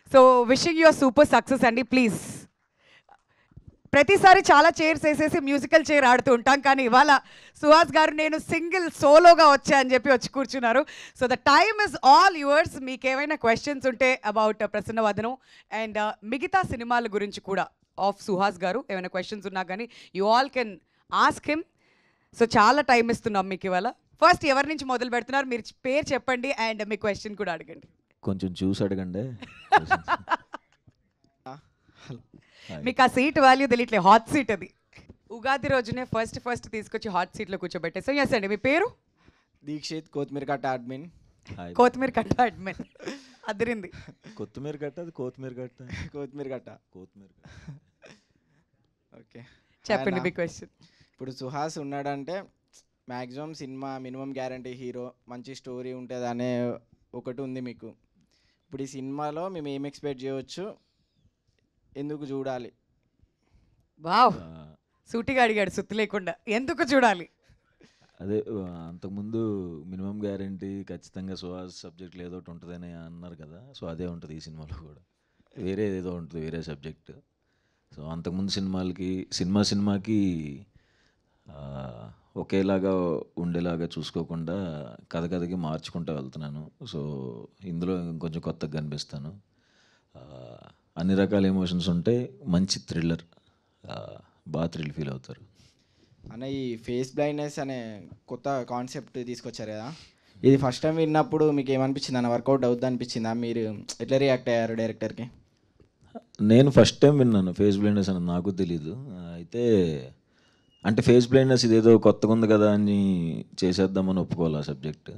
So wishing your super success అండి please ప్రతిసారి చాలా చైర్స్ వేసేసి మ్యూజికల్ చైర్ ఆడుతూ ఉంటాం కానీ ఇవాళ సుహాస్ గారు నేను సింగిల్ సోలోగా వచ్చా అని చెప్పి వచ్చి కూర్చున్నారు so the time is all yours మీకు ఏమైనా క్వశ్చన్స్ ఉంటే అబౌట్ ప్రసన్న వదనం అండ్ మిగతా సినిమాల గురించి కూడా ఆఫ్ సుహాస్ గారు ఏమైనా క్వశ్చన్స్ ఉన్నా కానీ you all can ask him so చాలా టైం ఇస్తున్నాం మీకు ఇవాళ ఫస్ట్ ఎవరి నుంచి మొదలు పెడుతున్నారు మీరు పేరు చెప్పండి అండ్ మీ క్వశ్చన్ కూడా అడగండి కొంచెం చూసి అడగండి మీకు ఆ సీట్ వాల్యూ తెలియట్లే హాట్ సీట్ అది ఉగాది రోజునే ఫస్ట్ ఫస్ట్ తీసుకొచ్చి హాట్ సీట్లో కూర్చోబెట్టేసాం ఎస్ అండి మీ పేరు దీక్షిత్ కొత్తిమీర కట్ట అడ్మిన్ హాయ్ కొత్తిమీర కట్ట అడ్మిన్ అదిరింది కొత్తిమీర కట్ట అది కొత్తిమీర కట్ట కొత్తిమీర కట్ట కొత్తిమీర కట్ట ఓకే చెప్పండి ఆయన- మీ క్వశ్చన్ ఇప్పుడు సుహాస్ ఉన్నాడంటే maximum cinema minimum guarantee hero మంచి స్టోరీ ఉంటుంది అనే ఒకటి ఉంది మీకు ఇప్పుడు ఈ సినిమాలో మేము ఏం ఎక్స్పెక్ట్ చేయవచ్చు ఎందుకు చూడాలి వావ్ ఆ, సూటిగా అడిగాడు సుత్తి లేకుండా ఎందుకు చూడాలి అదే ఆ, అంతకుముందు మినిమం గ్యారంటీ ఖచ్చితంగా సుహాస్ సబ్జెక్ట్ ఏదో ఒకటి ఉంటుందని అన్నారు కదా సో అదే ఉంటుంది ఈ సినిమాలో కూడా వేరే ఏదో ఉంటుంది వేరే సబ్జెక్ట్ సో అంతకుముందు సినిమాలకి సినిమా సినిమాకి ఆ, ఒకేలాగా ఉండేలాగా చూసుకోకుండా కథ కథకి మార్చుకుంటూ వెళ్తున్నాను సో ఇందులో ఇంకొంచెం కొత్తగా కనిపిస్తాను ఆ, అన్ని రకాల ఎమోషన్స్ ఉంటాయి మంచి థ్రిల్లర్ బాగా థ్రిల్ ఫీల్ అవుతారు అన్న ఈ ఫేస్ బ్లైండ్నెస్ అనే కొత్త కాన్సెప్ట్ తీసుకొచ్చారు కదా ఇది ఫస్ట్ టైం విన్నప్పుడు మీకు ఏమనిపించింది అన్న వర్కౌట్ అవుద్ది అనిపించిందా మీరు ఎట్లా రియాక్ట్ అయ్యారు డైరెక్టర్కి నేను ఫస్ట్ టైం విన్నాను ఫేస్ బ్లైండ్నెస్ అని నాకు తెలీదు ఆ, అయితే అంటే ఫేస్ బ్లైండ్నెస్ ఇదేదో కొత్తగా ఉంది కదా అని చేసేద్దామని ఒప్పుకోవాలి ఆ సబ్జెక్ట్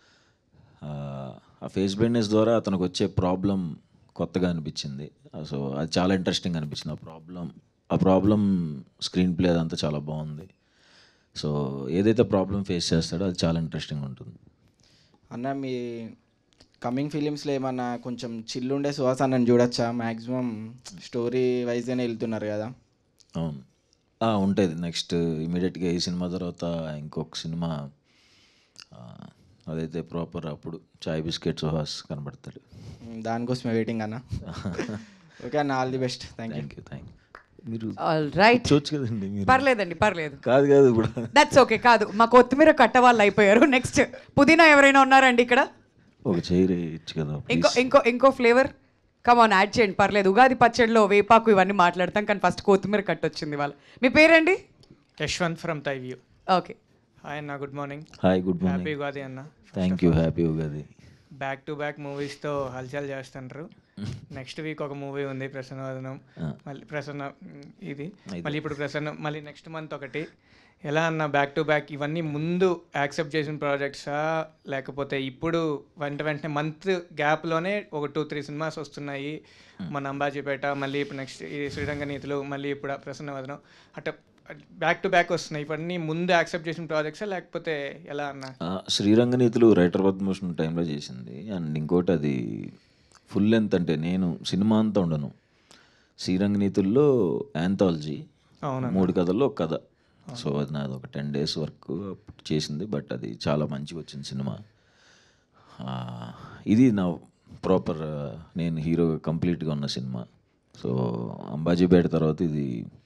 ఆ ఫేస్ బ్లైండ్నెస్ ద్వారా అతనికి వచ్చే ప్రాబ్లం కొత్తగా అనిపించింది ఆ, సో అది చాలా ఇంట్రెస్టింగ్ అనిపించింది ఆ ప్రాబ్లం ఆ ప్రాబ్లం స్క్రీన్ ప్లే అదంతా చాలా బాగుంది సో ఏదైతే ప్రాబ్లం ఫేస్ చేస్తాడో అది చాలా ఇంట్రెస్టింగ్ ఉంటుంది అన్న మీ కమింగ్ ఫిలిమ్స్లో ఏమన్నా కొంచెం చిల్లు ఉండే సుహాస్ అన్నని చూడొచ్చా మ్యాక్సిమం స్టోరీ వైజ్గానే వెళ్తున్నారు కదా అవును ఆ, ఉంటుంది నెక్స్ట్ ఇమీడియట్గా ఈ సినిమా తర్వాత ఇంకొక సినిమా ఆ, అదైతే ప్రాపర్ అప్పుడు చాయ్ బిస్కెట్ సుహాస్ కనబడతాడు మ్, దానికోసమే వెయిటింగ్ అన్న ఓకే అన్న all the best thank you thank you thank you మీరు ఆల్ రైట్ చూడొచ్చు కదండి మీరు పర్లేదండి పర్లేదు కాదు కాదు ఇప్పుడు దట్స్ ఓకే కాదు మా కొత్తిమీర కట్ట వాళ్ళు అయిపోయారు నెక్స్ట్ పుదీనా ఎవరైనా ఉన్నారండి ఇక్కడ ఒక చైర్ ఇచ్చు కదా ఇంకో please. ఇంకో ఇంకో ఫ్లేవర్ కమాన్ యాడ్ చేయండి పర్లేదు ఉగాది పచ్చడిలో వేపాకు ఇవన్నీ మాట్లాడతాం కానీ ఫస్ట్ కొత్తిమీర కట్ట వచ్చింది వాళ్ళ మీ పేరండి యశ్వంత్ ఫ్రమ్ తై వ్యూ ఓకే హాయ్ అన్న good morning hi good happy morning Ugadi అన్న thank you happy Ugadi back to back మూవీస్తో హల్చల్ చేస్తుంటారు నెక్స్ట్ వీక్ ఒక మూవీ ఉంది ప్రసన్నవదనం ఆ. మళ్ళీ ప్రసన్న మ్, ఇది అయితే. మళ్ళీ ఇప్పుడు ప్రసన్న మళ్ళీ నెక్స్ట్ మంత్ ఒకటి ఎలా అన్న బ్యాక్ టు బ్యాక్ ఇవన్నీ ముందు యాక్సెప్ట్ చేసిన ప్రాజెక్ట్సా లేకపోతే ఇప్పుడు వెంట వెంటనే మంత్ గ్యాప్లోనే ఒక టూ త్రీ సినిమాస్ వస్తున్నాయి మన అంబాజీపేట మళ్ళీ ఇప్పుడు నెక్స్ట్ ఈ శ్రీరంగ నీతులు మళ్ళీ ఇప్పుడు ఆ ప్రసన్నవదనం అట్లా బ్యాక్ టు బ్యాక్ వస్తున్నాయి ఇవన్నీ ముందు యాక్సెప్ట్ చేసిన ప్రాజెక్ట్సా లేకపోతే ఎలా అన్న ఆ, శ్రీరంగనీతులు రైటర్ పద్మభూషణ్ టైంలో చేసింది అండ్ ఇంకోటి అది ఫుల్ లెంత్ అంటే నేను సినిమా అంతా ఉండను శ్రీరంగనీతుల్లో యాంథాలజీ అవునన్నా. మూడు కథల్లో ఒక కథ సో అది నాది ఒక టెన్ డేస్ వరకు అప్పుడు చేసింది బట్ అది చాలా మంచిగా వచ్చింది సినిమా ఆ, ఇది నా ప్రాపర్ నేను హీరోగా కంప్లీట్గా ఉన్న సినిమా సో అంబాజీపేట తర్వాత ఇది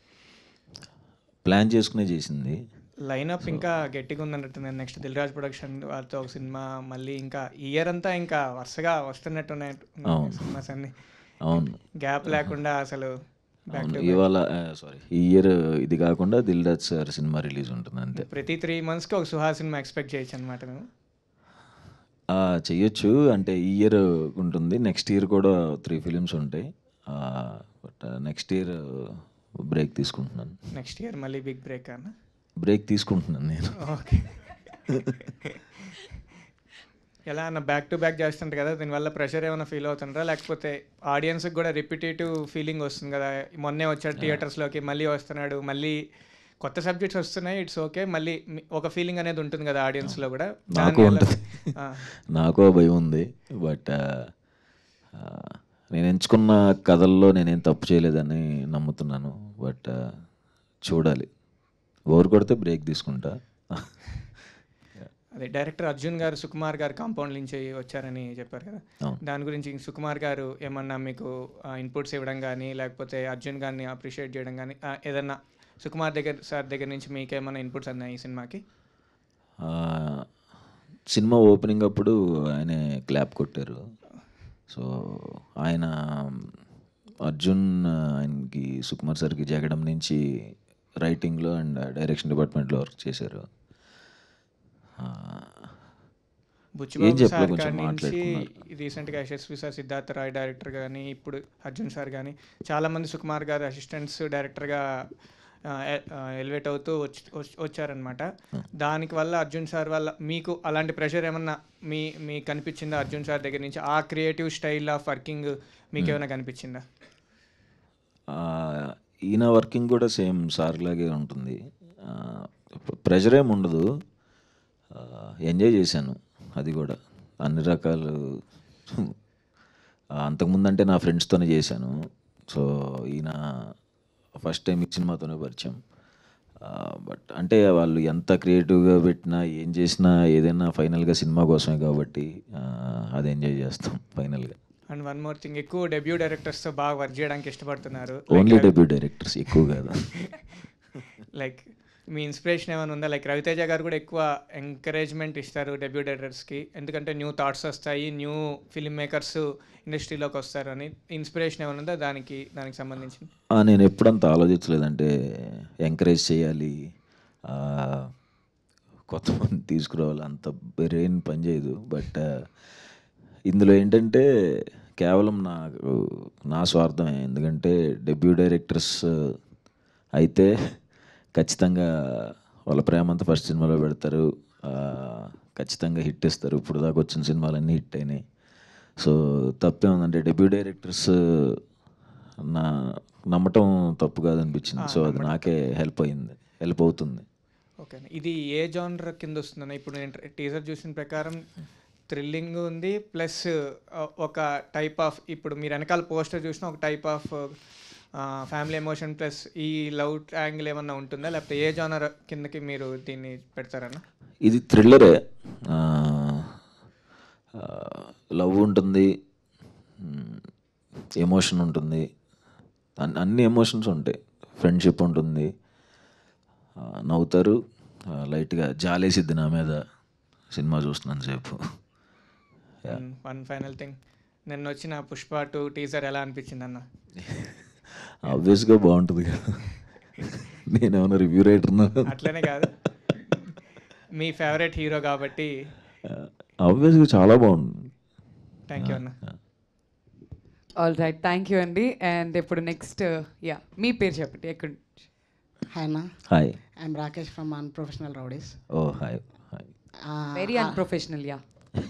ప్లాన్ చేసుకునే చేసింది లైనప్ ఇంకా గట్టిగా ఉందన్నట్టు నెక్స్ట్ దిల్ రాజ్ ప్రొడక్షన్ వాళ్ళతో ఒక సినిమా మళ్ళీ ఇంకా ఇయర్ అంతా ఇంకా వరుసగా వస్తున్నట్టు ఉన్నాయి అవును. సినిమాస్ అన్ని అవును గ్యాప్ లేకుండా అసలు back అవును to back. ఇవాళ సారీ ఈ ఇయర్ ఇది కాకుండా Dil Raj sir cinema release ఉంటుంది అంతే ప్రతి త్రీ మంత్స్కి ఒక సుహాస్ సినిమా ఎక్స్పెక్ట్ చేయొచ్చు అనమాట మేము ఆ, చెయ్యొచ్చు అంటే ఈ ఇయర్ ఉంటుంది నెక్స్ట్ ఇయర్ కూడా త్రీ ఫిలిమ్స్ ఉంటాయి బట్ నెక్స్ట్ ఇయర్ బ్రేక్ తీసుకుంటున్నాను నెక్స్ట్ ఇయర్ మళ్ళీ బిగ్ బ్రేక్ అన్న బ్రేక్ తీసుకుంటున్నాను నేను ఓకే ఎలా అన్న బ్యాక్ టు బ్యాక్ చేస్తుంటారు కదా దీనివల్ల ప్రెషర్ ఏమైనా ఫీల్ అవుతుంటారా లేకపోతే ఆడియన్స్కి కూడా రిపిటేటివ్ ఫీలింగ్ వస్తుంది కదా మొన్నే వచ్చాడు థియేటర్స్లోకి మళ్ళీ వస్తున్నాడు మళ్ళీ కొత్త సబ్జెక్ట్స్ వస్తున్నాయి ఇట్స్ ఓకే మళ్ళీ మీ- ఒక ఫీలింగ్ అనేది ఉంటుంది కదా ఆడియన్స్లో కూడా నాకు దాన్ని ఎలా- ఉంటుంది ఆ, నాకు ఆ భయం ఉంది బట్ నేను ఎంచుకున్న కథల్లో నేనేం తప్పు చేయలేదని నమ్ముతున్నాను బట్ చూడాలి ఓవర్ కొడితే బ్రేక్ తీసుకుంటా అదే డైరెక్టర్ అర్జున్ గారు సుకుమార్ గారు కాంపౌండ్ నుంచి వచ్చారని చెప్పారు కదా అవును. దాని గురించి సుకుమార్ గారు ఏమన్నా మీకు ఇన్పుట్స్ ఇవ్వడం కానీ లేకపోతే అర్జున్ గారిని అప్రిషియేట్ చేయడం కానీ ఆ, ఏదన్నా సుకుమార్ దగ్గర సార్ దగ్గర నుంచి మీకు ఏమన్నా ఇన్పుట్స్ అన్నాయి ఈ సినిమాకి ఆ, సినిమా ఓపెనింగ్ అప్పుడు ఆయన క్లాప్ కొట్టారు సో ఆయన అర్జున్ ఆయనకి సుకుమార్ సార్కి జగడం నుంచి రైటింగ్లో అండ్ డైరెక్షన్ డిపార్ట్మెంట్లో వర్క్ చేశారు ఆ, ఏం బుచ్చిబాబు చెప్పలే, సార్ కొంచెం కాడి నుంచి మాట్లాడుకున్నారు. రీసెంట్గా యశస్వి సార్ సిద్ధార్థ రాయ్ డైరెక్టర్ కానీ ఇప్పుడు అర్జున్ సార్ కానీ చాలామంది సుకుమార్ గారు అసిస్టెంట్స్ డైరెక్టర్గా ఎలివేట్ అవుతూ వచ్చి వచ్చి- వచ్చారనమాట దానికి వల్ల అర్జున్ సార్ వల్ల మీకు అలాంటి ప్రెషర్ ఏమన్నా మీ మీకు కనిపించిందా అర్జున్ సార్ దగ్గర నుంచి ఆ క్రియేటివ్ స్టైల్ ఆఫ్ వర్కింగ్ మీకు ఏమైనా కనిపించిందా ఆ, ఈయన వర్కింగ్ కూడా సేమ్ సార్ లాగే ఉంటుంది ప్రెషర్ ఏమి ఉండదు ఎంజాయ్ చేశాను అది కూడా అన్ని రకాలు ఆ, అంతకుముందు అంటే నా ఫ్రెండ్స్తోనే చేశాను సో ఈయన ఫస్ట్ టైం ఈ సినిమాతోనే పరిచయం బట్ అంటే వాళ్ళు ఎంత క్రియేటివ్గా పెట్టినా ఏం చేసినా ఏదైనా ఫైనల్గా సినిమా కోసమే కాబట్టి ఆ, అది ఎంజాయ్ చేస్తాం ఫైనల్గా అండ్ వన్ మోర్ థింగ్ ఎక్కువ డెబ్యూ డైరెక్టర్స్తో బాగా వర్క్ చేయడానికి ఇష్టపడుతున్నారు ఓన్లీ డెబ్యూ డైరెక్టర్స్ ఎక్కువ కాదు లైక్ మీ ఇన్స్పిరేషన్ ఏమైనా ఉందా లైక్ రవితేజ గారు కూడా ఎక్కువ ఎంకరేజ్మెంట్ ఇస్తారు డెబ్యూ డైరెక్టర్స్కి ఎందుకంటే న్యూ థాట్స్ వస్తాయి న్యూ ఫిల్మ్ మేకర్స్ ఇండస్ట్రీలోకి వస్తారు అని ఇన్స్పిరేషన్ ఏమైనా ఉందా దానికి దానికి సంబంధించి ఆ, నేను ఎప్పుడంత ఆలోచించలేదంటే ఎంకరేజ్ చేయాలి ఆ, కొత్త మంది తీసుకురావాలి అంత బ్రెయిన్ పనిచేయదు బట్ ఇందులో ఏంటంటే కేవలం నాకు నా స్వార్థమే ఎందుకంటే డెబ్యూ డైరెక్టర్స్ అయితే ఖచ్చితంగా వాళ్ళ ప్రేమ అంతా ఫస్ట్ సినిమాలో పెడతారు ఆ, ఖచ్చితంగా హిట్ ఇస్తారు ఇప్పుడు దాకా వచ్చిన సినిమాలన్నీ హిట్ అయినాయి సో తప్పే ఉందంటే డెబ్యూ డైరెక్టర్స్ నా నమ్మటం తప్పు కాదనిపించింది సో అది నాకే హెల్ప్ అయింది హెల్ప్ అవుతుంది ఓకే ఇది ఏ జానర్ కింద వస్తుందన్న ఇప్పుడు నేను టీజర్ చూసిన ప్రకారం థ్రిల్లింగ్ ఉంది ప్లస్ ఒక టైప్ ఆఫ్ ఇప్పుడు మీరు వెనకాల పోస్టర్ చూసిన ఒక type of family emotion plus ఈ లవ్ యాంగిల్ ఏమన్నా ఉంటుందా లేకపోతే ఏ జానర్ కిందకి మీరు దీన్ని పెడతారన్న ఇది థ్రిల్లరే లవ్ ఉంటుంది ఎమోషన్ ఉంటుంది అన్- అన్ని ఎమోషన్స్ ఉంటాయి ఫ్రెండ్షిప్ ఉంటుంది ఆ, నవ్వుతారు లైట్గా జాలేసిద్ది నా మీద సినిమా చూస్తున్నాను సేపు వన్ ఫైనల్ థింగ్ నిన్న వచ్చిన పుష్ప టూ టీజర్ ఎలా అనిపించింది అన్న ఆబ్వియస్గా బాగుంటుంది కదా నేనేమన్నా రివ్యూ రైటర్ అట్లనే కాదు మీ ఫేవరెట్ హీరో కాబట్టి ఆబ్వియస్గా చాలా బాగుంది థ్యాంక్ యూ అన్న ఆల్ రైట్ థ్యాంక్ యూ అండి అండ్ ఇప్పుడు నెక్స్ట్ యా మీ పేరు చెప్పండి ఎక్కడ హాయ్ అన్న hi I'm Rakesh from unprofessional rowdies oh hi hi very unprofessional yeah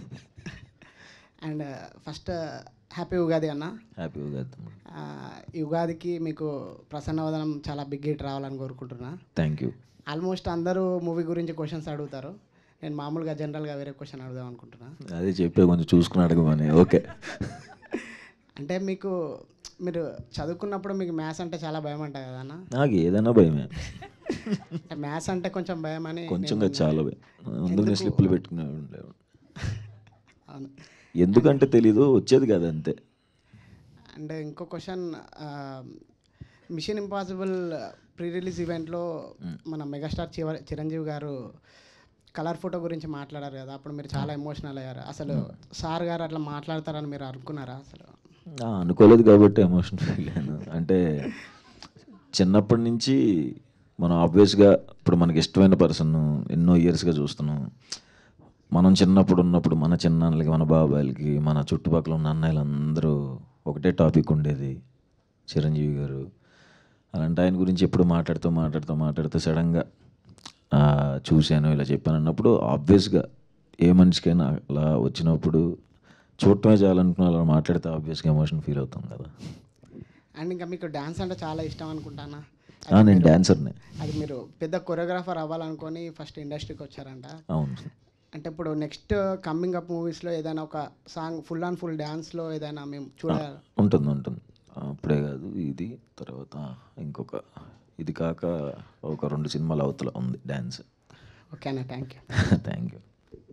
and first happy Ugadi అన్న హ్యాపీ ఉగాది ఆ, ఈ ఉగాదికి మీకు ప్రసన్నవదనం చాలా బిగ్ హిట్ రావాలని కోరుకుంటున్నా థ్యాంక్ యూ ఆల్మోస్ట్ అందరూ మూవీ గురించి క్వశ్చన్స్ అడుగుతారు నేను మామూలుగా జనరల్గా వేరే క్వశ్చన్ అడుగుదాం అనుకుంటున్నా అదే చెప్పే కొంచెం చూసుకుని అడగమని ఓకే అంటే మీకు మీరు చదువుకున్నప్పుడు మీకు మ్యాథ్స్ అంటే చాలా భయం అంట కదా అన్న నాకు ఏదైనా భయమే అంటే మ్యాథ్స్ అంటే కొంచెం భయం అని కొంచెం నేను కాదు, చాలా భయం ముందు నేను స్లిప్పులు పెట్టుకునే ఉండేవాడు అవును ఎందుకంటే తెలీదు వచ్చేది కదా అంతే అండ్ ఇంకో question mission impossible pre release ఈవెంట్లో మన మెగాస్టార్ చివ చిరంజీవి గారు కలర్ ఫోటో గురించి మాట్లాడారు కదా అప్పుడు మీరు చాలా ఎమోషనల్ అయ్యారు అసలు సార్ గారు అట్లా మాట్లాడతారని మీరు అనుకున్నారా అసలు ఆ, అనుకోలేదు కాబట్టి ఎమోషన్ ఫీల్ అయ్యాను అంటే చిన్నప్పటి నుంచి మనం ఆబ్వియస్గా ఇప్పుడు మనకి ఇష్టమైన పర్సన్ ఎన్నో ఇయర్స్గా చూస్తున్నాం మనం చిన్నప్పుడు ఉన్నప్పుడు మన చిన్నాన్నలకి మన బాబాయిలకి మన చుట్టుపక్కల ఉన్న అన్నయ్యలందరూ ఒకటే టాపిక్ ఉండేది చిరంజీవి గారు అలాంటి ఆయన గురించి ఎప్పుడు మాట్లాడుతూ మాట్లాడుతూ మాట్లాడుతూ సడన్గా చూశాను ఇలా చెప్పాను అన్నప్పుడు ఆబ్వియస్గా ఏ మనిషికైనా అలా వచ్చినప్పుడు చూడటమే చాలనుకున్న అలా మాట్లాడితే ఆబ్వియస్గా ఎమోషన్ ఫీల్ అవుతాం కదా అండ్ ఇంకా మీకు డ్యాన్స్ అంటే చాలా ఇష్టం అనుకుంటానా ఆ, నేను డాన్సర్నే అది మీరు పెద్ద కొరియోగ్రాఫర్ అవ్వాలనుకొని ఫస్ట్ ఇండస్ట్రీకి వచ్చారంట అవును అంటే ఇప్పుడు నెక్స్ట్ కమింగ్ అప్ మూవీస్లో ఏదైనా ఒక సాంగ్ ఫుల్ అండ్ ఫుల్ డ్యాన్స్లో ఏదైనా మేము చూడాలి ఉంటుంది ఉంటుంది ఆ, అప్పుడే కాదు ఇది తర్వాత ఇంకొక ఇది కాక ఒక రెండు సినిమాలు అవతల ఉంది డ్యాన్స్ ఓకేనా థ్యాంక్ యూ థ్యాంక్ యూ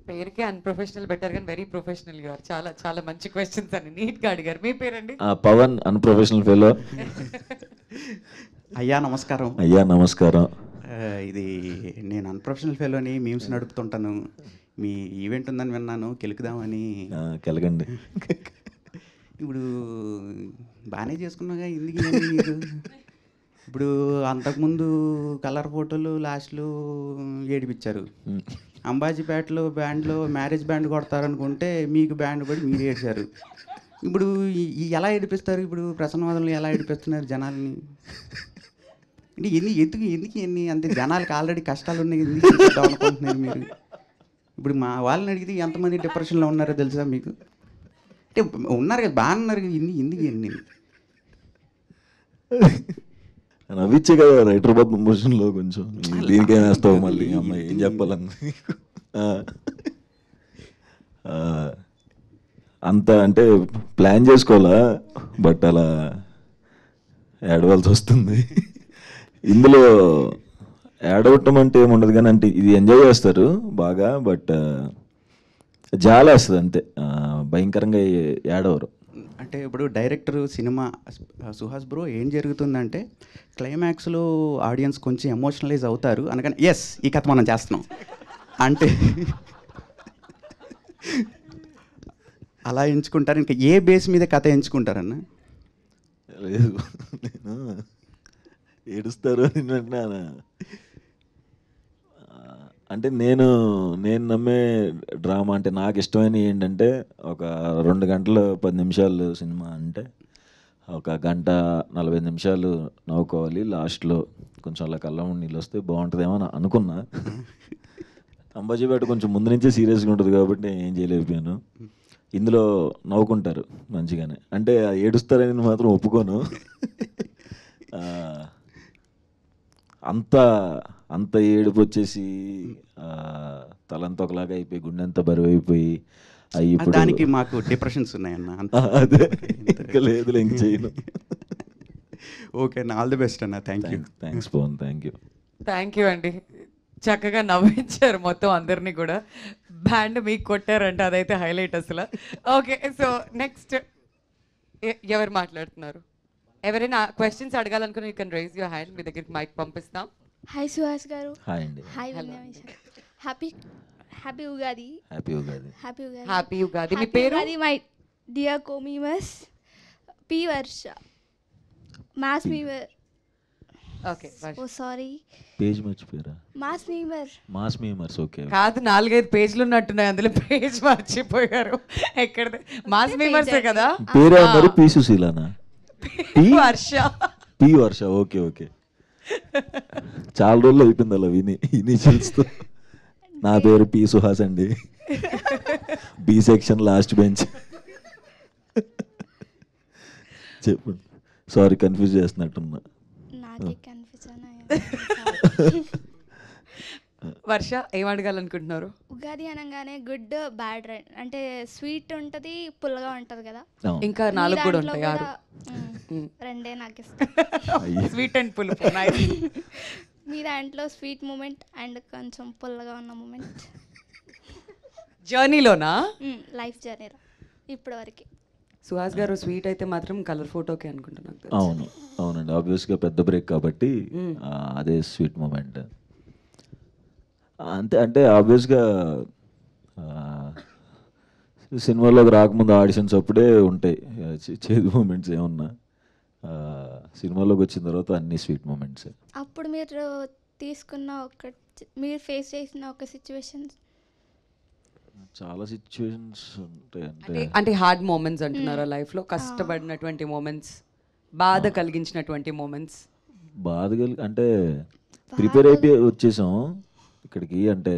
పేరుకే అన్ప్రొఫెషనల్ బెటర్ కానీ వెరీ ప్రొఫెషనల్ గారు చాలా చాలా మంచి క్వశ్చన్స్ అని నీట్ గా అడిగారు మీ పేరండి ఆ, పవన్ అన్ప్రొఫెషనల్ ఫెలో అయ్యా నమస్కారం అయ్యా నమస్కారం ఆ, ఇది నేను అన్ప్రొఫెషనల్ ఫెలోని మీమ్స్ నడుపుతుంటాను మీ ఈవెంట్ ఉందని విన్నాను కెలుకుదామని ఆ, కెలగండి ఇప్పుడు బాగానే చేసుకున్నాగా ఎందుకు ఇవన్నీ నీకు ఇప్పుడు అంతకుముందు కలర్ ఫోటోలు లాస్ట్లో ఏడిపించారు ఉమ్. అంబాజీపేటలో బ్యాండ్లో మ్యారేజ్ బ్యాండ్ కొడతారనుకుంటే మీకు బ్యాండ్ పడి మీరు ఏడ్చారు ఇప్పుడు ఈ- ఈ ఎలా ఏడిపిస్తారు ఇప్పుడు ప్రసన్నవాదంలో ఎలా ఏడిపిస్తున్నారు జనాల్ని అంటే ఎన్ని ఎందుకు ఎందుకు ఎన్ని అంతే జనాలకి ఆల్రెడీ కష్టాలు ఉన్నాయి ఎందుకు ఏడిపిద్దాం అనుకుంటున్నారు మీరు ఇప్పుడు మా వాళ్ళని అడిగితే ఎంతమంది డిప్రెషన్లో ఉన్నారో తెలుసా మీకు అంటే ఉన్నారు కదా బాగా ఉన్నారు కదా ఇన్ని ఎందుకు ఎన్ని నవ్విచ్చే కదా రైటర్ లో కొంచెం దీనికేం వేస్తావు మళ్ళీ అమ్మాయి ఏం చెప్పాలని ఆ. ఆ. అంత అంటే ప్లాన్ చేసుకోవాలా బట్ అలా ఏడవలసి వస్తుంది ఇందులో ఏడవటం అంటే ఏముండదు కానీ అంటే ఇది ఎంజాయ్ చేస్తారు బాగా బట్ జాలేస్తుంది అంతే ఆ, భయంకరంగా ఏడవరు అంటే ఇప్పుడు డైరెక్టర్ సినిమా సుహాస్ బ్రో ఏం జరుగుతుందంటే క్లైమాక్స్లో ఆడియన్స్ కొంచెం ఎమోషనలైజ్ అవుతారు అనగానే ఎస్ ఈ కథ మనం చేస్తున్నాం అంటే అలా ఎంచుకుంటారు ఇంకా ఏ బేస్ మీద కథ ఎంచుకుంటారన్న లేదు నేను ఏడుస్తారు అని వింటున్నాను ఆ, అంటే నేను నేను నమ్మే డ్రామా అంటే నాకు ఇష్టమైన ఏంటంటే ఒక రెండు గంటలు పది నిమిషాలు సినిమా అంటే ఒక గంట నలభై నిమిషాలు నవ్వుకోవాలి లాస్ట్లో కొంచెం అలా కళ్ళం నీళ్ళు వస్తే బాగుంటుందేమో అని అనుకున్నా అంబాజీపేట కొంచెం ముందు నుంచే సీరియస్గా ఉంటుంది కాబట్టి నేను ఏం చేయలేకపోయాను ఇందులో నవ్వుకుంటారు మంచిగానే అంటే ఆ ఏడుస్తారని మాత్రం ఒప్పుకోను ఆ, అంత అంత ఏడుపు వచ్చేసి ఆ, తలంతా ఒకలాగా అయిపోయి గుండె అంతా బరువు అయిపోయి అవి ఇప్పుడు దానికి మాకు డిప్రెషన్స్ ఉన్నాయన్న అంత ఆ, అదే ఇంకా లేదు ఇంక చేయను ఓకే అన్న ఆల్ ది బెస్ట్ అన్న thank you thanks Pawan thank you thank you అండి చక్కగా నవ్వించారు మొత్తం అందరినీ కూడా బ్యాండ్ మీకు కొట్టారంటే అదైతే హైలైట్ అసలు ఓకే సో నెక్స్ట్ ఎవరు మాట్లాడుతున్నారు ఎవరైనా క్వశ్చన్స్ అడగాలనుకుని you can raise your hand మీ దగ్గరికి మైక్ పంపిస్తాం హాయ్ సుహాస్ గారు హాయ్ అండి hi Vignesh happy happy Ugadi happy Ugadi happy Ugadi happy Ugadi మీ Happy పేరు ఉగాది మై డియర్ కోమీమస్ P Varsha mass memer okay oh sorry page మర్చిపోయారా mass memer mass memers okay కాదు నాలుగైదు పేజీలు ఉన్నట్టున్నాయి అందులో పేజ్ మర్చిపోయారు ఎక్కడ మాస్ మెంబర్సే కదా పేరే అన్నారు పి సుశీలానా Varsha P Varsha okay okay చాలా రోజులు అయిపోయింది అలా విని ఇనిషియల్స్తో నా పేరు పి సుహాస్ అండి బి సెక్షన్ లాస్ట్ బెంచ్ చెప్పండి సారీ కన్ఫ్యూజ్ చేస్తున్నట్టున్నా నాకే కన్ఫ్యూజన్ వర్ష ఏం అడగాలనుకుంటున్నారు ఉగాది అనగానే గుడ్ బ్యాడ్ అంటే స్వీట్ ఉంటుంది పుల్లగా ఉంటుంది కదా అవును. ఇంకా మీ నాలుగు కూడా దాంట్లో ఉంటాయి ఆరు కూడా, మ్, రెండే నాకు ఇష్టం అయ్యి. స్వీట్ అండ్ పులుపు nice. మీ దాంట్లో స్వీట్ మూమెంట్ అండ్ కొంచెం పుల్లగా ఉన్న మూమెంట్ జర్నీలోనా లైఫ్ జర్నీలో ఇప్పటివరకు సుహాస్ గారు స్వీట్ అయితే మాత్రం కలర్ ఫోటోకే అనుకుంటున్నాను అవును అవునండి ఆబ్వియస్గా పెద్ద బ్రేక్ కాబట్టి ఆ, అదే స్వీట్ మూమెంట్ అంతే అంటే ఆబ్వియస్గా సినిమాలోకి రాకముందు ఆడిషన్స్ అప్పుడే ఉంటాయి ఆ, చే- చేదు మూమెంట్స్ ఏమన్నా ఆ, సినిమాలోకి వచ్చిన తర్వాత అన్ని స్వీట్ మూమెంట్స్ అప్పుడు మీరు తీసుకున్న ఒక మీరు ఫేస్ చేసిన ఒక సిచ్యువేషన్ చాలా సిచ్యువేషన్స్ ఉంటాయి అంటే అంటే అంటే హార్డ్ మూమెంట్స్ అంటున్నారా లైఫ్ లో కష్టపడినటువంటి మూమెంట్స్ బాధ కలిగించినటువంటి మూమెంట్స్ బాధ కలిగి అంటే ప్రిపేర్ అయిపోయి వచ్చేసాం ఇక్కడికి అంటే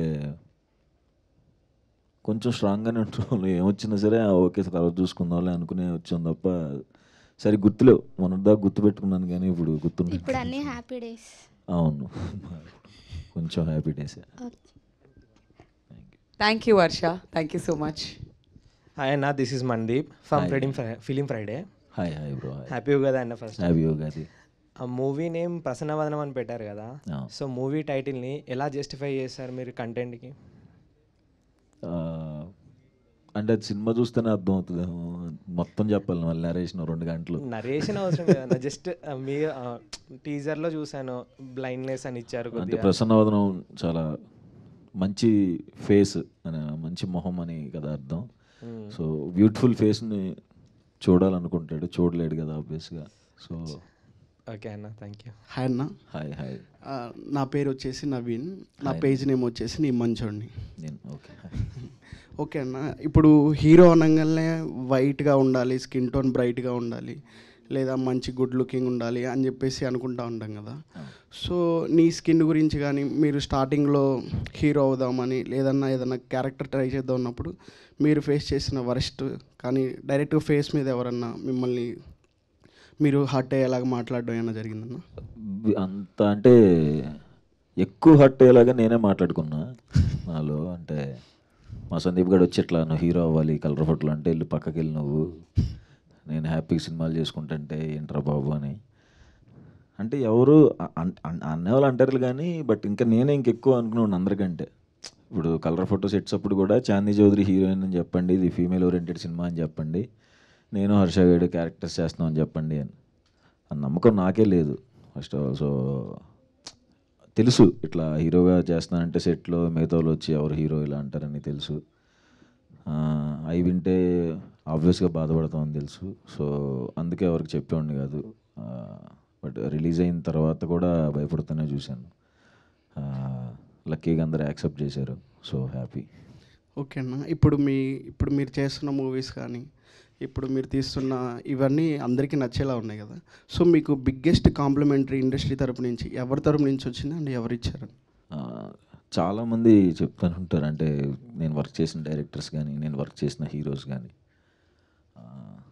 కొంచెం స్ట్రాంగ్గానే ఉంటాం ఏమొచ్చినా సరే ఆ, ఓకే తర్వాత చూసుకుందాంలే అనుకునే వచ్చాం తప్ప సరే గుర్తులేవు మొన్నటిదాకా గుర్తు పెట్టుకున్నాను కానీ ఇప్పుడు గుర్తు ఇప్పుడు అన్నీ హ్యాపీ డేస్ అవును కొంచెం happy days thank you Varsha thank you so much hi అన్న this is Mandeep from Hi. Film film Friday hi hi bro happy కదా అన్న ఫస్ట్ హ్యాపీ ఉగాది ఆ మూవీ నేమ్ ప్రసన్నవదనం అని పెట్టారు కదా అవును. సో మూవీ టైటిల్ని ఎలా జస్టిఫై చేస్తారు మీరు కంటెంట్కి ఆ, అంటే అది సినిమా చూస్తేనే అర్థం అవుతుంది మొత్తం చెప్పాలి మళ్ళీ నరేషన్ రెండు గంటలు నరేషన్ అవసరం లేదన్న జస్ట్ మీ టీజర్లో చూశాను బ్లైండ్నెస్ అని ఇచ్చారు అంటే కొద్దిగా ప్రసన్నవదనం చాలా మంచి ఫేస్ అని మంచి మొహం అని కదా అర్థం Hmm. సో బ్యూటిఫుల్ ఫేస్ని చూడాలనుకుంటాడు చూడలేడు కదా ఆబ్వియస్గా సో ఓకే అన్న థ్యాంక్ యూ హాయ్ అన్న హాయ్ హాయ్ ఆ, నా పేరు వచ్చేసి నవీన్ నా హాయ్. పేజ్ నేమ్ వచ్చేసి నీ మంచోడిని నేను ఓకే ఓకే అన్న ఇప్పుడు హీరో అనగానే వైట్గా ఉండాలి స్కిన్ టోన్ బ్రైట్గా ఉండాలి లేదా మంచి గుడ్ లుకింగ్ ఉండాలి అని చెప్పేసి అనుకుంటా ఉంటాం కదా సో నీ స్కిన్ గురించి కానీ మీరు స్టార్టింగ్లో హీరో అవుదామని లేదన్నా ఏదన్నా క్యారెక్టర్ ట్రై చేద్దాం అన్నప్పుడు మీరు ఫేస్ చేసిన వరస్ట్ కానీ డైరెక్ట్గా ఫేస్ మీద ఎవరన్నా మిమ్మల్ని మీరు హర్ట్ అయ్యేలాగా మాట్లాడడం ఏమైనా జరిగిందన్న బి- అంత అంటే ఎక్కువ హర్ట్ అయ్యేలాగా నేనే మాట్లాడుకున్నా నాలో అంటే మా సందీప్ గడు వచ్చి ఇట్లా నువ్వు హీరో అవ్వాలి కలర్ ఫోటోలు అంటే వెళ్ళి పక్కకి వెళ్ళి నువ్వు నేను హ్యాపీగా సినిమాలు చేసుకుంటుంటే ఏంట్రా బాబు అని అంటే ఎవరు అ- అన్- అన్- అనేవాళ్ళు అంటారు కానీ బట్ ఇంకా నేనే ఇంకెక్కువ అనుకున్నాను అందరికంటే ఇప్పుడు కలర్ ఫోటో సెట్స్ అప్పుడు కూడా చాందీ చౌదరి హీరోయిన్ అని చెప్పండి ఇది ఫీమేల్ ఓరియంటెడ్ సినిమా అని చెప్పండి నేను హర్ష గడు క్యారెక్టర్స్ చేస్తున్నాం అని చెప్పండి అని ఆ నమ్మకం నాకే లేదు ఫస్ట్ ఆఫ్ ఆల్ సో తెలుసు ఇట్లా హీరోగా చేస్తున్నానంటే సెట్లో మిగతా వాళ్ళు వచ్చి ఎవరు హీరో ఇలా అంటారని తెలుసు ఆ, అవి వింటే ఆబ్వియస్గా బాధపడతామని తెలుసు సో అందుకే ఎవరికి చెప్పేవాడిని కాదు బట్ రిలీజ్ అయిన తర్వాత కూడా భయపడుతూనే చూశాను లక్కీగా అందరూ యాక్సెప్ట్ చేశారు సో హ్యాపీ ఓకే అన్న ఇప్పుడు మీ ఇప్పుడు మీరు చేస్తున్న మూవీస్ కానీ ఇప్పుడు మీరు తీస్తున్న ఇవన్నీ అందరికీ నచ్చేలా ఉన్నాయి కదా సో మీకు బిగ్గెస్ట్ కాంప్లిమెంటరీ ఇండస్ట్రీ తరపు నుంచి ఎవరి తరపు నుంచి వచ్చింది అండ్ ఎవరు ఇచ్చారు ఆ, చాలామంది చెప్తాను ఉంటారు అంటే నేను వర్క్ చేసిన డైరెక్టర్స్ కానీ నేను వర్క్ చేసిన హీరోస్ కానీ ఆ,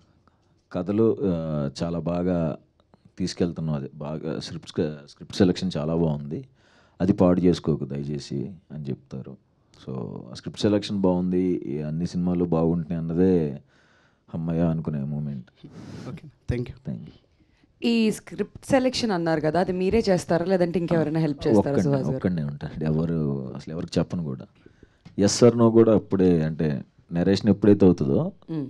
కథలు ఆ, చాలా బాగా తీసుకెళ్తున్నాం అది బాగా స్క్రిప్ట్ స్క్రిప్ట్ సెలెక్షన్ చాలా బాగుంది అది పాడు చేసుకోకు దయచేసి అని చెప్తారు సో ఆ స్క్రిప్ట్ సెలెక్షన్ బాగుంది ఈ అన్ని సినిమాలు బాగుంటున్నాయి అన్నదే అమ్మయ్య అనుకునే moment okay thank you thank you ఈ స్క్రిప్ట్ సెలెక్షన్ అన్నారు కదా అది మీరే చేస్తారా లేదంటే ఇంకెవరైనా హెల్ప్ చేస్తారా సుహాస్ గారు ఒక్కడే ఉంటాను ఎవరు అసలు ఎవరికి చెప్పను కూడా ఎస్ సార్ నో కూడా అప్పుడే అంటే నరేషన్ ఎప్పుడైతే అవుతుందో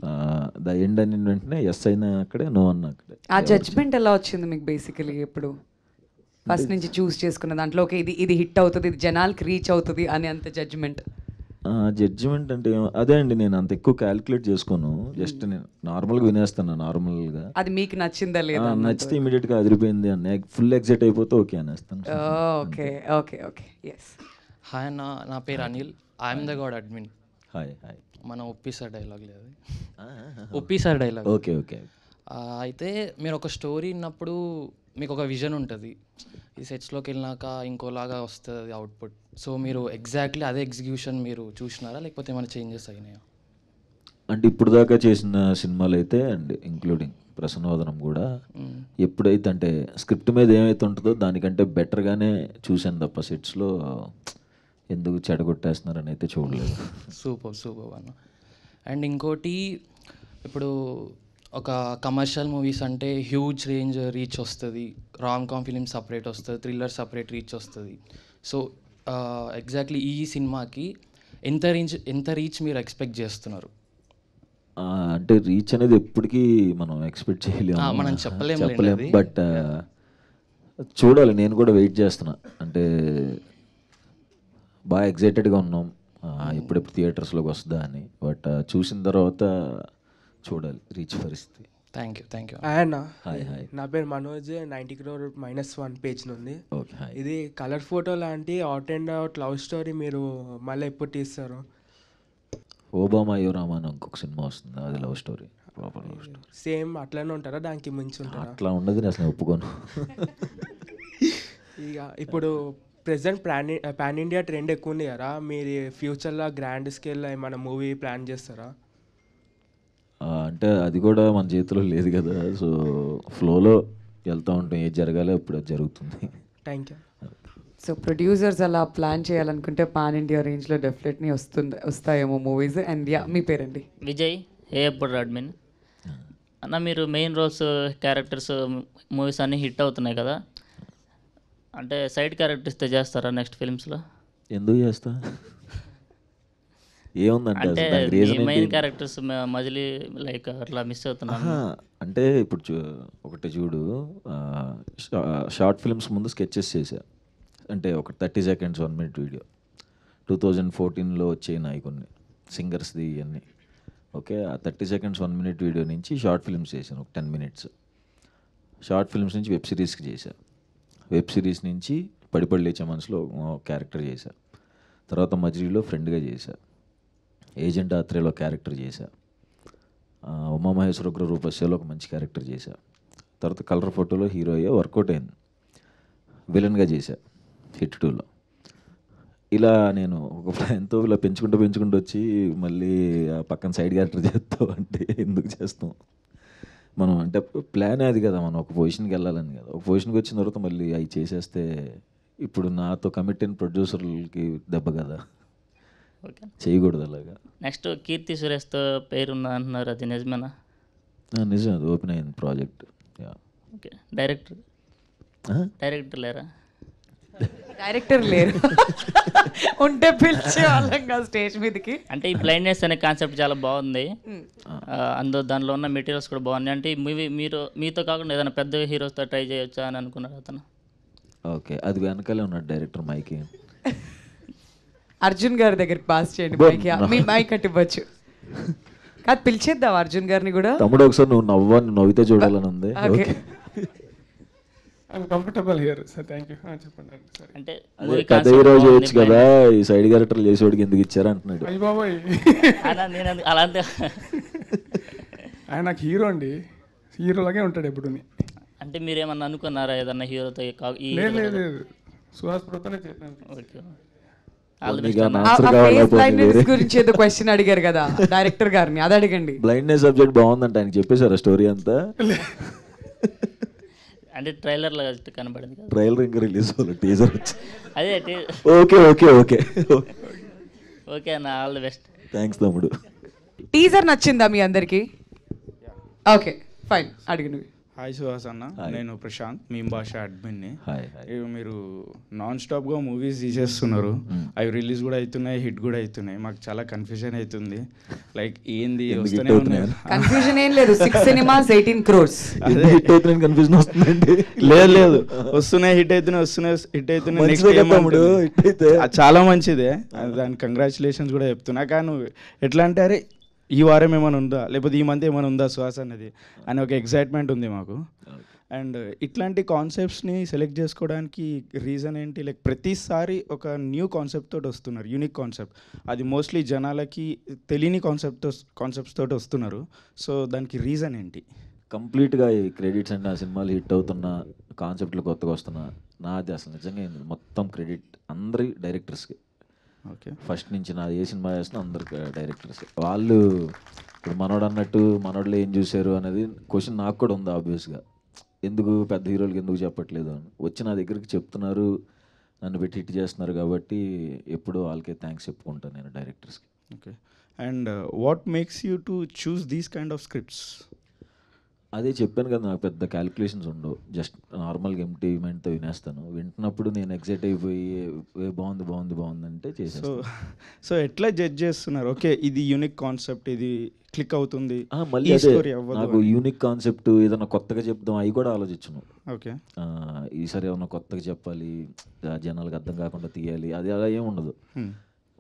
ద ఎండ్ అని వెంటనే ఎస్ అయినా అక్కడే నో అన్న అక్కడే ఆ జడ్జ్మెంట్ ఎలా వచ్చింది మీకు బేసికలీ ఎప్పుడు ఫస్ట్ నుంచి చూస్ చేసుకున్న దాంట్లో ఓకే ఇది ఇది హిట్ అవుతుంది ఇది జనాలకి రీచ్ అవుతుంది అని అంత జడ్జ్మెంట్ జడ్జిమెంట్ అంటే ఏమో- అదే అండి నేను అంత ఎక్కువ క్యాలిక్యులేట్ చేసుకోను జస్ట్ నేను నార్మల్గా వినేస్తాను నార్మల్గా అది మీకు నచ్చిందా లేదా నచ్చితే ఇమీడియట్గా అదిరిపోయింది అన్న ఫుల్ ఎగ్జైట్ అయిపోతే ఓకే అనేస్తాను okay okay okay yes hi అన్న నా పేరు Anil I'm the god admin hi hi మన ఒప్పిసార్ డైలాగ్ లేదు ఒప్పిసార్ డైలాగ్ ఓకే ఓకే అయితే మీరు ఒక స్టోరీ విన్నప్పుడు మీకు ఒక విజన్ ఉంటుంది ఈ సెట్స్లోకి వెళ్ళినాక ఇంకోలాగా వస్తుంది అవుట్పుట్ సో మీరు ఎగ్జాక్ట్లీ అదే ఎగ్జిక్యూషన్ మీరు చూసినారా లేకపోతే ఏమైనా చేంజెస్ అయినాయా అంటే ఇప్పుడు దాకా చేసిన సినిమాలు అయితే అండ్ ఇంక్లూడింగ్ ప్రసన్నవదనం కూడా ఎప్పుడైతే అంటే స్క్రిప్ట్ మీద ఏమైతే ఉంటుందో దానికంటే బెటర్గానే చూశాను తప్ప సెట్స్లో ఎందుకు చెడగొట్టేస్తున్నారని అయితే చూడలేదు సూపర్ సూపర్ అన్న అండ్ ఇంకోటి ఇప్పుడు ఒక కమర్షియల్ మూవీస్ అంటే హ్యూజ్ రేంజ్ రీచ్ వస్తుంది రామ్ కామ్ ఫిలిం సపరేట్ వస్తుంది థ్రిల్లర్ సపరేట్ రీచ్ వస్తుంది సో ఎగ్జాక్ట్లీ ఈ సినిమాకి ఎంత రీచ్ ఎంత రీచ్ మీరు ఎక్స్పెక్ట్ చేస్తున్నారు ఆ, అంటే రీచ్ అనేది ఎప్పటికీ మనం ఎక్స్పెక్ట్ చేయలేము ఆ, మనం చెప్పలేములేండి చెప్పలేము అది. బట్ చూడాలి నేను కూడా వెయిట్ చేస్తున్నా అంటే బాగా ఎగ్జైటెడ్గా ఉన్నాం ఆ, ఎప్పుడెప్పుడు థియేటర్స్లోకి వస్తుందా అని బట్ చూసిన తర్వాత చూడాలి రీచ్ పరిస్థితి థ్యాంక్ యూ థ్యాంక్ యూ అన్న హాయ్ హాయ్ నా పేరు Manoj ninety crore minus one page నుండి ఓకే హాయ్ ఇది కలర్ ఫోటో లాంటి out and out love story మీరు మళ్ళీ ఎప్పుడు తీస్తారు ఓబామా అయ్యో రామా అని ఇంకొక సినిమా వస్తుంది అది love story proper love story same అట్లనే ఉంటారా దానికి మించి ఉంటారా అట్లా ఉండదు నేను అసలు ఒప్పుకోను ఇక ఇప్పుడు present plan pan India trend ఎక్కువ ఉంది కదా మీరు ఫ్యూచర్లో గ్రాండ్ స్కేల్లో ఏమైనా మూవీ ప్లాన్ చేస్తారా ఆ, అంటే అది కూడా మన చేతిలో లేదు కదా సో ఫ్లోలో వెళ్తూ ఉంటాం ఏది జరగాలో ఇప్పుడు అది జరుగుతుంది థ్యాంక్ యూ సో ప్రొడ్యూసర్స్ అలా ప్లాన్ చేయాలనుకుంటే పాన్ ఇండియా రేంజ్లో డెఫినెట్లీ వస్తుంది వస్తాయేమో మూవీస్ అండ్ యా మీ పేరండి విజయ్ ఏఎప్పుడు అడ్మిన్ అన్న మీరు మెయిన్ రోల్స్ క్యారెక్టర్స్ మూవీస్ అన్నీ హిట్ అవుతున్నాయి కదా అంటే సైడ్ క్యారెక్టర్స్ చేస్తారా నెక్స్ట్ ఫిల్మ్స్లో ఎందుకు చేస్తా ఏముందంటే అంటే అసలు దానికి రీజన్ మెయిన్ ఏంటి క్యారెక్టర్స్ మజిలీ లైక్ అట్లా మిస్ అవుతున్నాను ఆహా, అంటే ఇప్పుడు చూ ఒకటి చూడు ఆ, షా- షార్ట్ ఫిల్మ్స్ ముందు స్కెచెస్ చేశా అంటే ఒక thirty seconds one minute video two thousand ఫోర్టీన్లో వచ్చాయి నాయి కొన్ని సింగర్స్ది ఇవన్నీ ఓకే ఆ thirty seconds one minute video నుంచి షార్ట్ ఫిల్మ్స్ చేశాను ఒక టెన్ మినిట్స్ షార్ట్ ఫిల్మ్స్ నుంచి వెబ్ సిరీస్కి చేశా వెబ్ సిరీస్ నుంచి పడిపడి లేచే మనసులో క్యారెక్టర్ చేశా తర్వాత మజిలీలో ఫ్రెండ్గా చేశా ఏజెంట్ ఆత్రేయలో క్యారెక్టర్ చేశా ఆ, ఉమామహేశ్వర ఉగ్ర రూపస్యలో ఒక మంచి క్యారెక్టర్ చేశా తర్వాత కలర్ ఫోటోలో హీరో అయ్యే వర్కౌట్ అయింది విలన్గా చేశా హిట్ టూలో ఇలా నేను ఒక ఎంతో ఇలా పెంచుకుంటూ పెంచుకుంటూ వచ్చి మళ్ళీ ఆ పక్కన సైడ్ క్యారెక్టర్ చేస్తావు అంటే ఎందుకు చేస్తాం మనం అంటే ప్లాన్ అది కదా మనం ఒక పొజిషన్కి వెళ్ళాలని కదా ఒక పొజిషన్కి వచ్చిన తర్వాత మళ్ళీ అవి చేసేస్తే ఇప్పుడు నాతో కమిట్ అయిన ప్రొడ్యూసర్లకి దెబ్బ కదా ఓకే చేయకూడదు అలాగా నెక్స్ట్ కీర్తి సురేష్తో పేరున్న అంటున్నారు అది నిజమేనా ఆ, నిజం అది ఓపెన్ అయింది ప్రాజెక్ట్ యా ఓకే డైరెక్టర్ ఆ? డైరెక్టర్ లేరా డైరెక్టర్ లేరు ఉంటే పిలిచే వాళ్ళం కదా స్టేజ్ మీదకి అంటే ఈ బ్లైండ్నెస్ అనే కాన్సెప్ట్ చాలా బాగుంది ఆ, అందులో దానిలో ఉన్న మెటీరియల్స్ కూడా బాగున్నాయి అంటే ఈ మూవీ మీరు మీతో కాకుండా ఏదైనా పెద్ద హీరోస్తో ట్రై చేయొచ్చా అని అనుకున్నారు అతను ఓకే అది వెనకాలే ఉన్నాడు డైరెక్టర్ మైకి అర్జున్ గారి దగ్గరికి పాస్ చేయండి బో- మైక్ మీ మైక్ అట్టి ఇవ్వచ్చు కాదు పిలిచేద్దాం అర్జున్ గారిని కూడా తమ్ముడు ఒకసారి నువ్వు నవ్వ నవ్వితే చూడాలని ఉంది okay. Okay I'm comfortable here sir thank you చెప్పండి సార్ అంటే అదే పెద్ద హీరో చేయొచ్చు కదా ఈ సైడ్ క్యారెక్టర్లు చేసేవాడికి ఎందుకు ఇచ్చారు అంటున్నాడు అయ్యి బాబోయ్ అలా నేను అది- అలా అంతే ఆయన నాకు హీరో అండి హీరోలాగే ఉంటాడు ఎప్పుడుని అంటే మీరేమన్నా అనుకున్నారా ఏదన్నా హీరోతో ఈ లేదు లేదు లేదు సుహాస్ ప్రభుత్వనే చేశాను ఓకే ఆల్ ది నీకు బెస్ట్ ఆ అన్న answer కావాలా ఫేస్ పోనీ బ్లైండ్నెస్ వేరే? గురించి ఏదో క్వశ్చన్ అడిగారు కదా డైరెక్టర్ గారిని అది అడగండి బ్లైండ్నెస్ సబ్జెక్ట్ బాగుందంట ఆయన చెప్పేశారా స్టోరీ అంతా అంటే ట్రైలర్లో కనబడింది కదా ట్రైలర్ ఇంకా రిలీజ్ అవ్వాలి టీజర్ వచ్చి అదే టీ- ఓకే ఓకే ఓకే ఓకే అన్న ఆల్ ది బెస్ట్ థ్యాంక్స్ తమ్ముడు టీజర్ నచ్చిందా మీ అందరికి ఓకే ఫైన్ అడిగి నువ్వు హాయ్ సుహాస్ అన్న హాయ్. నేను ప్రశాంత్ మీ భాష అడ్మిన్ని హాయ్ హాయ్ ఇవి మీరు నాన్ స్టాప్గా మూవీస్ తీసేస్తున్నారు అవి రిలీజ్ కూడా అవుతున్నాయి హిట్ కూడా అవుతున్నాయి మాకు చాలా కన్ఫ్యూజన్ అవుతుంది లైక్ ఏంది ఎందుకు వస్తూనే hit ఉన్నాయి అవుతున్నాయని? కన్ఫ్యూజన్ ఏం లేదు సిక్స్ సినిమాస్ ఎయిటీన్ క్రోర్స్ ఎందుకు hit అవుతుందని కన్ఫ్యూజన్ వస్తుందండి లేదు లేదు వస్తున్నాయి హిట్ అవుతున్నాయి వస్తున్నాయి హిట్ అవుతున్నాయి నెక్స్ట్ మంచిదే కదా తమ్ముడు, hit అయితే. చాలా మంచిదే అది దానికి కంగ్రాచులేషన్స్ కూడా చెప్తున్నా కానీ ఎట్లా అంటే అరే ఈ వారం ఏమైనా ఉందా లేకపోతే ఈ మంత్ ఏమైనా ఉందా సుహాస్ అన్నది అని ఒక ఎక్సైట్మెంట్ ఉంది మాకు అండ్ ఇట్లాంటి కాన్సెప్ట్స్ని సెలెక్ట్ చేసుకోవడానికి రీజన్ ఏంటి లైక్ ప్రతిసారి ఒక న్యూ కాన్సెప్ట్ తోటి వస్తున్నారు యూనిక్ కాన్సెప్ట్ అది మోస్ట్లీ జనాలకి తెలియని కాన్సెప్ట్ కాన్సెప్ట్స్ తోటి వస్తున్నారు సో దానికి రీజన్ ఏంటి కంప్లీట్గా ఈ క్రెడిట్స్ అంటే ఆ సినిమాలు హిట్ అవుతున్న కాన్సెప్ట్లు కొత్తగా వస్తున్న నాది అసలు నిజంగా ఏంది మొత్తం క్రెడిట్ అందరి డైరెక్టర్స్కి ఓకే ఫస్ట్ నుంచి నాది ఏ సినిమా చేస్తున్నా అందరికి డైరెక్టర్స్ వాళ్ళు ఇప్పుడు మనోడు అన్నట్టు మనోళ్ళు ఏం చూశారు అనేది క్వశ్చన్ నాకు కూడా ఉంది ఆబ్వియస్గా ఎందుకు పెద్ద హీరోలకి ఎందుకు చెప్పట్లేదు అని వచ్చి నా దగ్గరికి చెప్తున్నారు నన్ను పెట్టి హిట్ చేస్తున్నారు కాబట్టి ఎప్పుడూ వాళ్ళకే థ్యాంక్స్ చెప్పుకుంటాను నేను డైరెక్టర్స్కి okay and what makes you to choose these kind of scripts అదే చెప్పాను కదా నాకు పెద్ద క్యాలిక్యులేషన్స్ ఉండవు జస్ట్ నార్మల్గా ఎంటీ మైండ్తో వినేస్తాను వింటున్నప్పుడు నేను ఎగ్జైట్ అయిపోయి "ఏ, బాగుంది బాగుంది బాగుంది అంటే సో చేసేస్తాను సో ఎట్లా జడ్జ్ చేస్తున్నారు ఓకే ఇది యూనిక్ కాన్సెప్ట్ ఇది క్లిక్ అవుతుంది ఆ, మళ్ళీ ఈ అదే story అవ్వదు నాకు అని. యూనిక్ కాన్సెప్ట్ ఏదైనా కొత్తగా చెప్దాం అవి కూడా ఆలోచించను ఓకే ఆ, ఈసారి ఏమన్నా కొత్తగా చెప్పాలి ఆ, జనాలకు అర్థం కాకుండా తీయాలి అది అలా ఏం ఉండదు Hmm.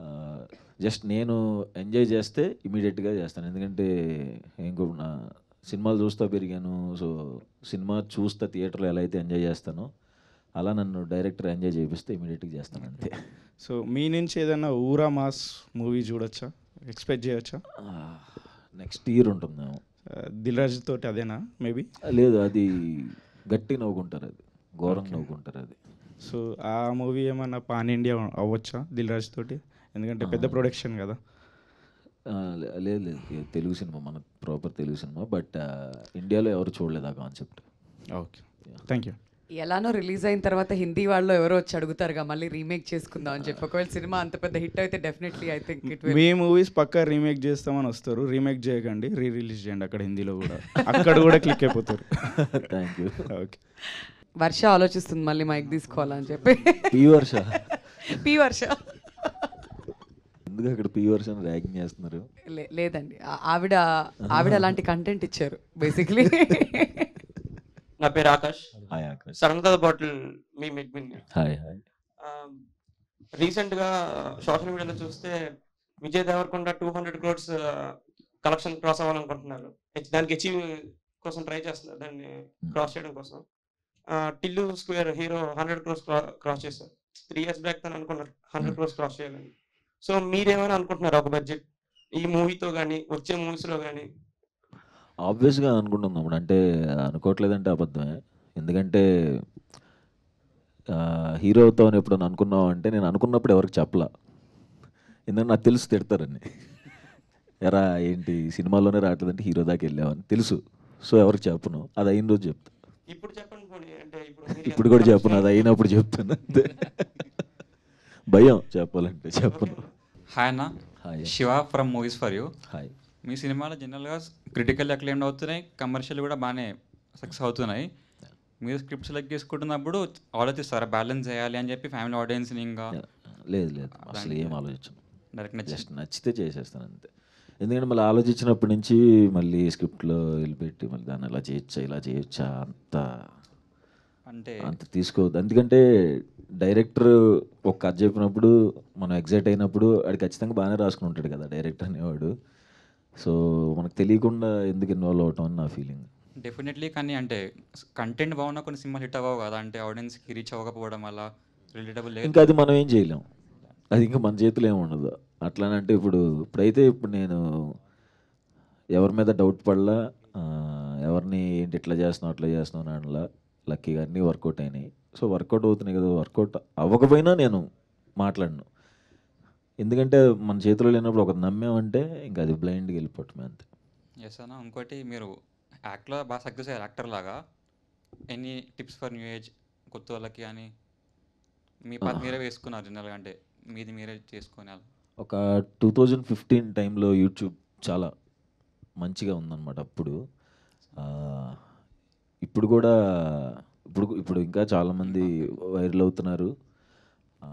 జస్ట్ నేను ఎంజాయ్ చేస్తే ఇమీడియట్గా చేస్తాను ఎందుకంటే ఇంకో నా సినిమాలు చూస్తా పెరిగాను సో సినిమా చూస్తా థియేటర్లో ఎలా అయితే ఎంజాయ్ చేస్తానో అలా నన్ను డైరెక్టర్ ఎంజాయ్ చేపిస్తే ఇమీడియట్గా చేస్తాను అంతే సో మీ నుంచి ఏదైనా ఊరా మాస్ మూవీ చూడొచ్చా ఎక్స్పెక్ట్ చేయొచ్చా నెక్స్ట్ ఇయర్ ఉంటుందేమో దిల్ రాజు తోటి అదేనా మేబీ లేదు అది గట్టి నవ్వుకుంటారు అది ఘోరంగా నవ్వుకుంటారు అది సో ఆ మూవీ ఏమన్నా పాన్ ఇండియా అవ్వచ్చా దిల్ రాజు తోటి ఎందుకంటే పెద్ద ప్రొడక్షన్ కదా ఆ, లే- లేదు లేదు ఇది తెలుగు సినిమా మన ప్రాపర్ తెలుగు సినిమా బట్ ఇండియాలో ఎవరు చూడలేదు ఆ కాన్సెప్ట్ ఓకే థ్యాంక్ యూ ఎలానో రిలీజ్ అయిన తర్వాత హిందీ వాళ్ళు ఎవరో వచ్చి అడుగుతారుగా మళ్ళీ రీమేక్ చేసుకుందాం అని చెప్పి ఒకవేళ సినిమా అంత పెద్ద హిట్ అయితే డెఫినెట్లీ ఐ థింక్ ఇట్ మీ మూవీస్ పక్కా రీమేక్ చేస్తామని వస్తారు రీమేక్ చేయకండి రీ రిలీజ్ చేయండి అక్కడ హిందీలో కూడా అక్కడ కూడా క్లిక్ అయిపోతారు థ్యాంక్ యూ ఓకే వర్ష ఆలోచిస్తుంది మళ్ళీ మైక్ తీసుకోవాలని చెప్పి పి వర్ష పి వర్ష ఎందుకు అక్కడ పీ వర్షన్ ర్యాగింగ్ చేస్తున్నారు లే- లేదండి ఆ- ఆవిడ ఆవిడ అలాంటి కంటెంట్ ఇచ్చారు బేసిక్లీ నా పేరు ఆకాష్ హాయ్ ఆకాష్. సడన్ గా బాటిల్ మీ మెగ్మిన్ హాయ్ హాయ్ రీసెంట్ గా సోషల్ మీడియాలో చూస్తే Vijay Devarakonda two hundred crores collection cross అవ్వాలనుకుంటున్నారు హెచ్- దానికి అచీవ్ కోసం ట్రై చేస్తున్నారు దాన్ని క్రాస్ చేయడం కోసం ఆ, Tillu square hero hundred crores cross చేశారు త్రీ ఇయర్స్ బ్యాక్ తను అనుకున్నారు హండ్రెడ్ క్రోర్స్ క్రాస్ చేయాలని సో మీరేమైనా అనుకుంటున్నారు ఒక బడ్జెట్ ఈ మూవీతో కానీ వచ్చే movies లో కానీ ఆబ్వియస్గా అనుకుంటున్నాం తమ్ముడు అంటే అనుకోవట్లేదంటే అబద్ధమే ఎందుకంటే హీరోతో ఎప్పుడు అనుకున్నావు అంటే నేను అనుకున్నప్పుడు ఎవరికి చెప్పలా ఎందుకంటే నాకు తెలుసు తిడతారని ఎరా ఏంటి సినిమాలోనే రావట్లేదంటే హీరో దాకా వెళ్ళావని తెలుసు సో ఎవరికి చెప్పను అది అయిన రోజు చెప్తా ఇప్పుడు చెప్పండి పోనీ, అంటే ఇప్పుడు మీరు ఇప్పుడు కూడా చెప్పను అది అయినప్పుడు చెప్తాను అంతే భయం చెప్పాలంటే చెప్పను హాయ్ అన్న hi. Shiva from movies for you hi మీ సినిమాలు జనరల్గా క్రిటికల్ అక్లైమ్డ్ అవుతున్నాయి కమర్షియల్ కూడా బాగానే సక్సెస్ అవుతున్నాయి మీరు స్క్రిప్ట్ సెలెక్ట్ చేసుకుంటున్నప్పుడు ఆలోచిస్తారా బ్యాలెన్స్ చేయాలి అని చెప్పి ఫ్యామిలీ ఆడియన్స్ని ఇంకా లేదు లేదు అసలు ఏం ఆలోచించను డైరెక్ట్ నచ్చి జస్ట్ నచ్చితే చేసేస్తాను అంతే ఎందుకంటే మళ్ళీ ఆలోచించినప్పటి నుంచి మళ్ళీ స్క్రిప్ట్లో వెళ్ళిపెట్టి మళ్ళీ దాన్ని ఎలా చేయొచ్చా ఇలా చేయొచ్చా అంత అంటే అంత తీసుకోవద్దు ఎందుకంటే డైరెక్టర్ ఒక కథ చెప్పినప్పుడు మనం ఎగ్జైట్ అయినప్పుడు అది ఖచ్చితంగా బాగానే రాసుకుని ఉంటాడు కదా డైరెక్టర్ అనేవాడు సో మనకు తెలియకుండా ఎందుకు ఇన్వాల్వ్ అవటం అని నా ఫీలింగ్ డెఫినెట్లీ కానీ అంటే కంటెంట్ బాగున్నా కొన్ని సినిమాలు హిట్ అవ్వవు కదా అంటే ఆడియన్స్కి రీచ్ అవ్వకపోవడం వల్ల రిలేటబుల్ ఇంకా అది మనం ఏం చేయలేం అది ఇంకా మన చేతిలో ఏమి ఉండదు అట్లానంటే ఇప్పుడు ఇప్పుడైతే ఇప్పుడు నేను ఎవరి మీద డౌట్ పడలా ఆ, ఎవరిని ఏంటి ఇట్లా చేస్తున్నావు అట్లా చేస్తున్నావు అని అనలా లక్కీగా అన్నీ వర్కౌట్ అయినాయి సో వర్కౌట్ అవుతున్నాయి కదా వర్కౌట్ అవ్వకపోయినా నేను మాట్లాడను ఎందుకంటే మన చేతిలో లేనప్పుడు ఒక నమ్మామంటే ఇంకా అది బ్లైండ్గా వెళ్ళిపోవటమే అంతే ఎస్ అన్న ఇంకోటి మీరు యాక్ట్లో బాగా సక్సెస్ అయ్యారు యాక్టర్ లాగా any tips for new age కొత్త వాళ్ళకి అని మీ పాత మీరే వేసుకున్నారు జనరల్గా అంటే మీది మీరే చేసుకొని అలా ఒక టూ థౌజండ్ ఫిఫ్టీన్ టైంలో యూట్యూబ్ చాలా మంచిగా ఉందన్నమాట అప్పుడు ఆ, ఇప్పుడు కూడా ఇప్పుడు ఇప్పుడు ఇంకా చాలామంది వైరల్ అవుతున్నారు ఆ,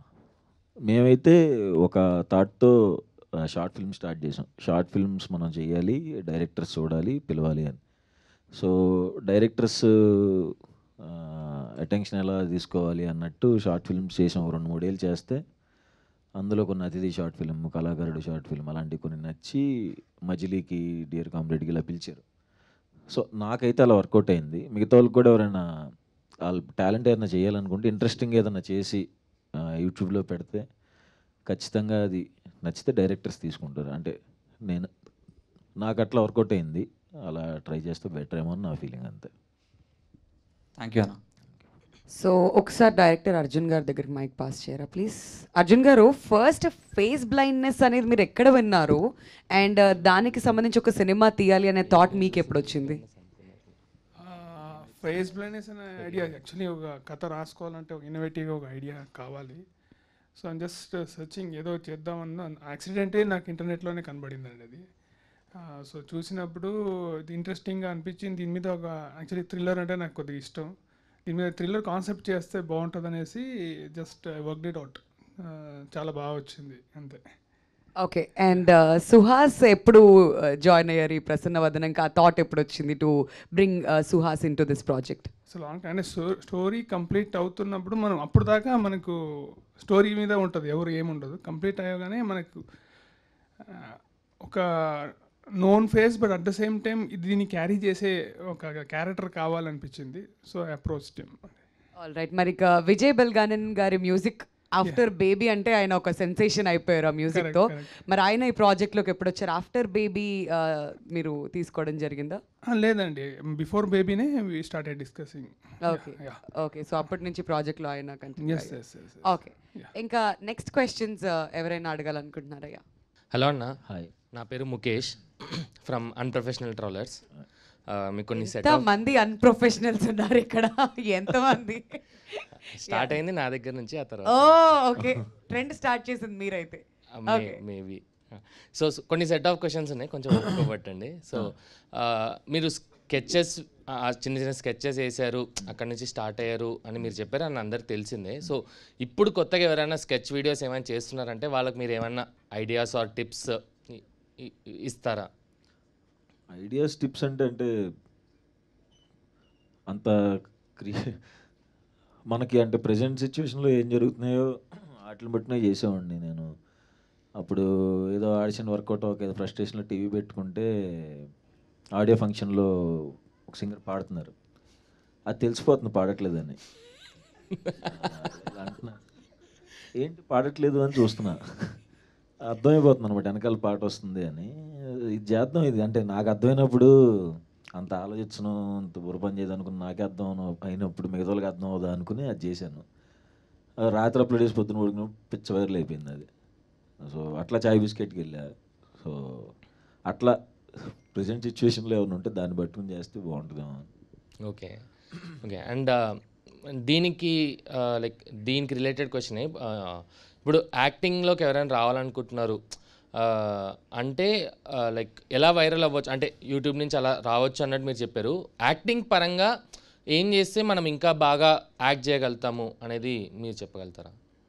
మేమైతే ఒక థాట్తో షార్ట్ ఫిల్మ్ స్టార్ట్ చేసాం షార్ట్ ఫిల్మ్స్ మనం చేయాలి డైరెక్టర్స్ చూడాలి పిలవాలి అని సో డైరెక్టర్స్ అటెన్షన్ ఎలా తీసుకోవాలి అన్నట్టు షార్ట్ ఫిల్మ్స్ చేసాం ఒక రెండు మూడేళ్ళు చేస్తే అందులో కొన్ని Athidhi short film Kalakarudu short film అలాంటివి కొన్ని నచ్చి మజిలీకి డియర్ కామ్రేడ్కి ఇలా పిలిచారు సో నాకైతే అలా వర్కౌట్ అయింది మిగతా వాళ్ళకి కూడా ఎవరైనా వాళ్ళ టాలెంట్ ఏదైనా చేయాలనుకుంటే ఇంట్రెస్టింగ్ ఏదైనా చేసి ఆ, యూట్యూబ్లో పెడితే ఖచ్చితంగా అది నచ్చితే డైరెక్టర్స్ తీసుకుంటారు అంటే నేను నాకు అట్లా వర్కౌట్ అయింది అలా ట్రై చేస్తే బెటర్ ఏమో అని నా ఫీలింగ్ అంతే థ్యాంక్ యూ అన్న సో ఒకసారి డైరెక్టర్ అర్జున్ గారి దగ్గరికి మైక్ పాస్ చేయరా ప్లీజ్ అర్జున్ గారు ఫస్ట్ ఫేస్ బ్లైండ్నెస్ అనేది మీరు ఎక్కడ విన్నారు అండ్ దానికి సంబంధించి ఒక సినిమా తీయాలి అనే థాట్ మీకు ఎప్పుడు వచ్చింది ఫేస్ బ్లైండ్నెస్ అనే ఐడియా యాక్చువల్లీ ఒక కథ రాసుకోవాలంటే ఒక ఇన్నోవేటివ్గా ఒక ఐడియా కావాలి సో ఐమ్ జస్ట్ సర్చింగ్ ఏదో చేద్దామన్న యాక్సిడెంటే నాకు ఇంటర్నెట్లోనే కనబడిందండి అది సో చూసినప్పుడు ఇది ఇంట్రెస్టింగ్గా అనిపించింది దీని మీద ఒక యాక్చువల్లీ థ్రిల్లర్ అంటే నాకు కొద్దిగా ఇష్టం దీని మీద థ్రిల్లర్ కాన్సెప్ట్ చేస్తే బాగుంటుంది అనేసి జస్ట్ వర్క్ ఇట్ అవుట్ చాలా బాగా వచ్చింది అంతే ఓకే అండ్ సుహాస్ ఎప్పుడు జాయిన్ అయ్యారు ఈ ప్రసన్న వదనంకి ఆ థాట్ ఎప్పుడు వచ్చింది to bring Suhas into this project so long అంటే స్టోరీ కంప్లీట్ అవుతున్నప్పుడు మనం అప్పుడు దాకా మనకు స్టోరీ మీద ఉంటుంది ఎవరు ఏముండదు కంప్లీట్ అయ్యగానే మనకు ఆ, ఒక known face but at the same time దీన్ని క్యారీ చేసే ఒక క్యారెక్టర్ కావాలనిపించింది సో అప్రోచ్ ఆల్ రైట్ మరి ఇక విజయ్ బెల్గానన్ గారి మ్యూజిక్ ఆఫ్టర్ బేబీ అంటే ఆయన ఒక సెన్సేషన్ అయిపోయారు ఆ మ్యూజిక్ తో Correct, మరి ఆయన ఈ ప్రాజెక్ట్ లోకి ఎప్పుడు వచ్చారు ఆఫ్టర్ బేబీ మీరు తీసుకోవడం జరిగిందా లేదండి బిఫోర్ బేబీనే we started discussing okay okay so అప్పటి నుంచి ప్రాజెక్ట్ లో ఆయన continue Yes, yes, yes, yes. Okay ఇంకా నెక్స్ట్ క్వశ్చన్స్ ఎవరైనా అడగాలనుకుంటున్నారయ్యా హలో అన్న హాయ్ నా పేరు ముఖేష్ ఫ్రమ్ అన్ప్రొఫెషనల్ ట్రాలర్స్ మీకు కొన్ని సెట్ ఎంత మంది అన్ప్రొఫెషనల్స్ ఉన్నారు ఇక్కడ ఎంత మంది స్టార్ట్ అయింది నా దగ్గర నుంచి ఆ ఓ తర్వాత ఓకే ట్రెండ్ స్టార్ట్ చేసింది మీరైతే ఓకే మేబీ సో కొన్ని సెట్ ఆఫ్ క్వశ్చన్స్ ఉన్నాయి కొంచెం ఒప్పుకోబట్టండి సో మీరు స్కెచెస్ చిన్న చిన్న స్కెచెస్ వేశారు అక్కడ నుంచి స్టార్ట్ అయ్యారు అని మీరు చెప్పారు అని అందరికి తెలిసిందే సో ఇప్పుడు కొత్తగా ఎవరైనా స్కెచ్ వీడియోస్ ఏమైనా చేస్తున్నారంటే వాళ్ళకి మీరు ఏమైనా ఐడియాస్ ఆర్ టిప్స్ ఇస్తారా ఐడియాస్ టిప్స్ అంటే అంటే అంత క్రియే మనకి అంటే ప్రజెంట్ సిచ్యువేషన్లో ఏం జరుగుతున్నాయో వాటిని బట్టినే చేసేవాడిని నేను అప్పుడు ఏదో ఆడిషన్ వర్కౌట్ ఒక ఏదో ఫ్రస్ట్రేషన్లో టీవీ పెట్టుకుంటే ఆడియో ఫంక్షన్లో ఒక సింగర్ పాడుతున్నారు అది తెలిసిపోతుంది పాడట్లేదని ఇలా అంటున్నా ఏంటి పాడట్లేదు అని చూస్తున్నా అర్థమైపోతుంది అనమాట వెనకాల పాట వస్తుంది అని ఇది చేద్దాం ఇది అంటే నాకు అర్థమైనప్పుడు అంత ఆలోచించను అంత బుర్రపని చేయదు అనుకుని నాకే అర్థం అవ్వను- అయినప్పుడు మిగతా వాళ్ళకి అర్థం అవుదా అనుకుని అది చేశాను ఆ రాత్రి అప్లోడ్ చేసి పొద్దున ఉడికిన పిచ్చ వైరల్ అయిపోయింది అది సో అట్లా చాయ్ బిస్కెట్కి వెళ్ళా సో అట్లా ప్రజెంట్ సిచ్యువేషన్లో ఏమైనా ఉంటే దాన్ని పట్టుకుని చేస్తే బాగుంటుందేమో ఓకే ఓకే అండ్ దీనికి లైక్ దీనికి రిలేటెడ్ క్వశ్చన్ ఇప్పుడు యాక్టింగ్లోకి ఎవరైనా రావాలనుకుంటున్నారు Uh, అంటే లైక్ ఎలా వైరల్ అవ్వచ్చు అంటే యూట్యూబ్ నుంచి అలా రావచ్చు అన్నట్టు మీరు చెప్పారు యాక్టింగ్ పరంగా ఏం చేస్తే మనం ఇంకా బాగా యాక్ట్ చేయగలుగుతాము అనేది మీరు చెప్పగలుగుతారా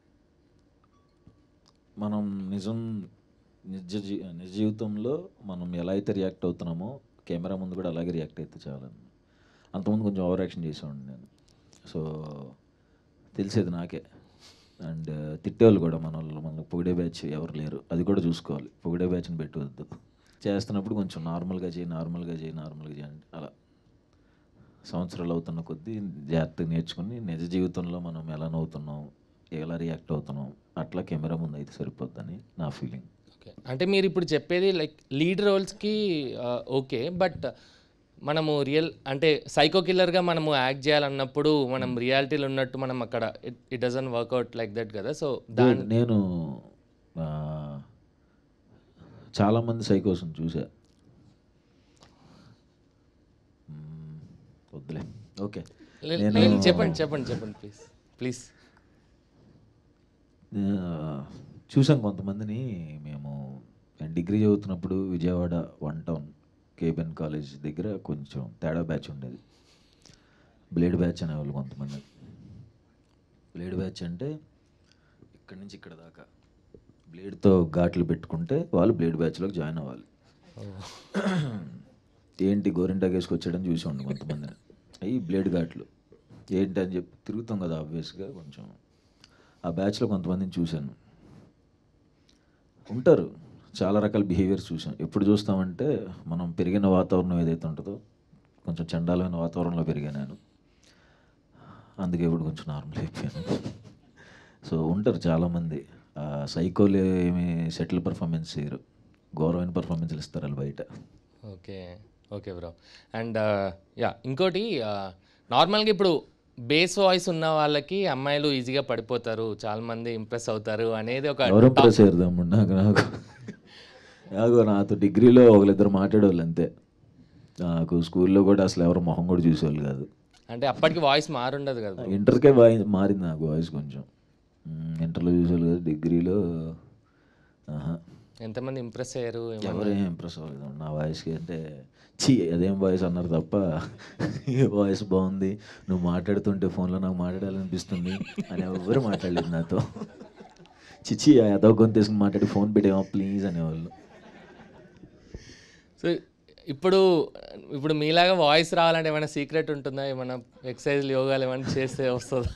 మనం నిజం నిజ జీ నిజ జీవితంలో మనం ఎలా అయితే రియాక్ట్ అవుతున్నామో కెమెరా ముందు కూడా అలాగే రియాక్ట్ అయితే చాలా అంతకుముందు కొంచెం ఓవర్ యాక్షన్ చేసేవాడిని నేను సో తెలిసేది నాకే అండ్ తిట్టేవాళ్ళు కూడా మన వాళ్ళు మన పొగిడే బ్యాచ్ ఎవరు లేరు అది కూడా చూసుకోవాలి పొగిడే బ్యాచ్ని పెట్టవద్దు చేస్తున్నప్పుడు కొంచెం నార్మల్గా చేయి నార్మల్గా చేయి నార్మల్గా చేయండి అలా సంవత్సరాలు అవుతున్న కొద్దీ జాగ్రత్తగా నేర్చుకుని నిజ జీవితంలో మనం ఎలా నవ్వుతున్నాం ఎలా రియాక్ట్ అవుతున్నాం అట్లా కెమెరా ముందు అయితే సరిపోద్దని నా ఫీలింగ్ ఓకే అంటే మీరు ఇప్పుడు చెప్పేది లైక్ లీడ్ రోల్స్కి ఓకే బట్ మనము రియల్ అంటే సైకో కిల్లర్గా మనము యాక్ట్ చేయాలన్నప్పుడు మనం రియాలిటీలో ఉన్నట్టు మనం అక్కడ it it doesn't work out like that కదా సో దాని నేను ఆ, చాలామంది సైకోస్ని చూసా మ్మ్, వద్దులే ఓకే లే- నేను లేదు, చెప్పండి చెప్పండి చెప్పండి ప్లీజ్ ప్లీజ్ ఆ, చూసాం కొంతమందిని మేము నేను డిగ్రీ చదువుతున్నప్పుడు Vijayawada one town KBN college దగ్గర కొంచెం తేడా బ్యాచ్ ఉండేది బ్లేడ్ బ్యాచ్ అనేవాళ్ళు కొంతమంది బ్లేడ్ బ్యాచ్ అంటే ఇక్కడి నుంచి ఇక్కడ దాకా బ్లేడ్తో ఘాట్లు పెట్టుకుంటే వాళ్ళు బ్లేడ్ బ్యాచ్లోకి జాయిన్ అవ్వాలి ఏంటి గోరింటాకు వేసుకొచ్చాడని చూసేవాడిని కొంతమందిని అవి బ్లేడ్ ఘాట్లు ఏంటి అని చెప్పి తిరుగుతాం కదా ఆబ్వియస్గా కొంచెం ఆ బ్యాచ్లో కొంతమందిని చూశాను ఉంటారు చాలా రకాల బిహేవియర్స్ చూసాం ఎప్పుడు చూస్తామంటే మనం పెరిగిన వాతావరణం ఏదైతే ఉంటుందో కొంచెం చండాలమైన వాతావరణంలో పెరిగాను నేను అందుకే ఇప్పుడు కొంచెం నార్మల్ అయిపోయాను సో ఉంటారు చాలామంది ఆ సైకోలు ఏమి సెటిల్ పర్ఫార్మెన్స్ చేయరు గౌరవమైన పర్ఫార్మెన్స్లు ఇస్తారు వాళ్ళు బయట okay okay bro and yeah ఇంకోటి నార్మల్గా ఇప్పుడు బేస్ వాయిస్ ఉన్న వాళ్ళకి అమ్మాయిలు ఈజీగా పడిపోతారు చాలా మంది ఇంప్రెస్ అవుతారు అనేది ఒక ఎవరు టాప్- ఇంప్రెస్ అయ్యారు తమ్ముడు నాకు నాకు నాకు నాతో డిగ్రీలో ఒకరిద్దరు మాట్లాడేవాళ్ళు అంతే నాకు స్కూల్లో కూడా అసలు ఎవరు మొహం కూడా చూసేవాళ్ళు కాదు అంటే అప్పటికి వాయిస్ మారుండదు కదా bro. ఇంటర్కే వాయి మారింది నాకు వాయిస్ కొంచెం మ్, ఇంటర్లో చూసేవాళ్ళు కదా డిగ్రీలో ఆహా ఎంతమంది ఇంప్రెస్ అయ్యారు ఏమన్నా? ఎవరేం ఇంప్రెస్ అవ్వలేదు నా వాయిస్కి అంటే చీ అదేం వాయిస్ అన్నారు తప్ప ఈ వాయిస్ బాగుంది నువ్వు మాట్లాడుతుంటే ఫోన్లో నాకు మాట్లాడాలనిపిస్తుంది అని ఎవరు మాట్లాడలేదు నాతో చిచి అదో గొంతు తీసుకుని మాట్లాడి ఫోన్ పెట్టేమో ప్లీజ్ అనేవాళ్ళు సో ఇప్పుడు ఇప్పుడు మీలాగా వాయిస్ రావాలంటే ఏమైనా సీక్రెట్ ఉంటుందా ఏమైనా ఎక్సర్సైజ్లు యోగాలు ఏమైనా చేస్తే వస్తుందా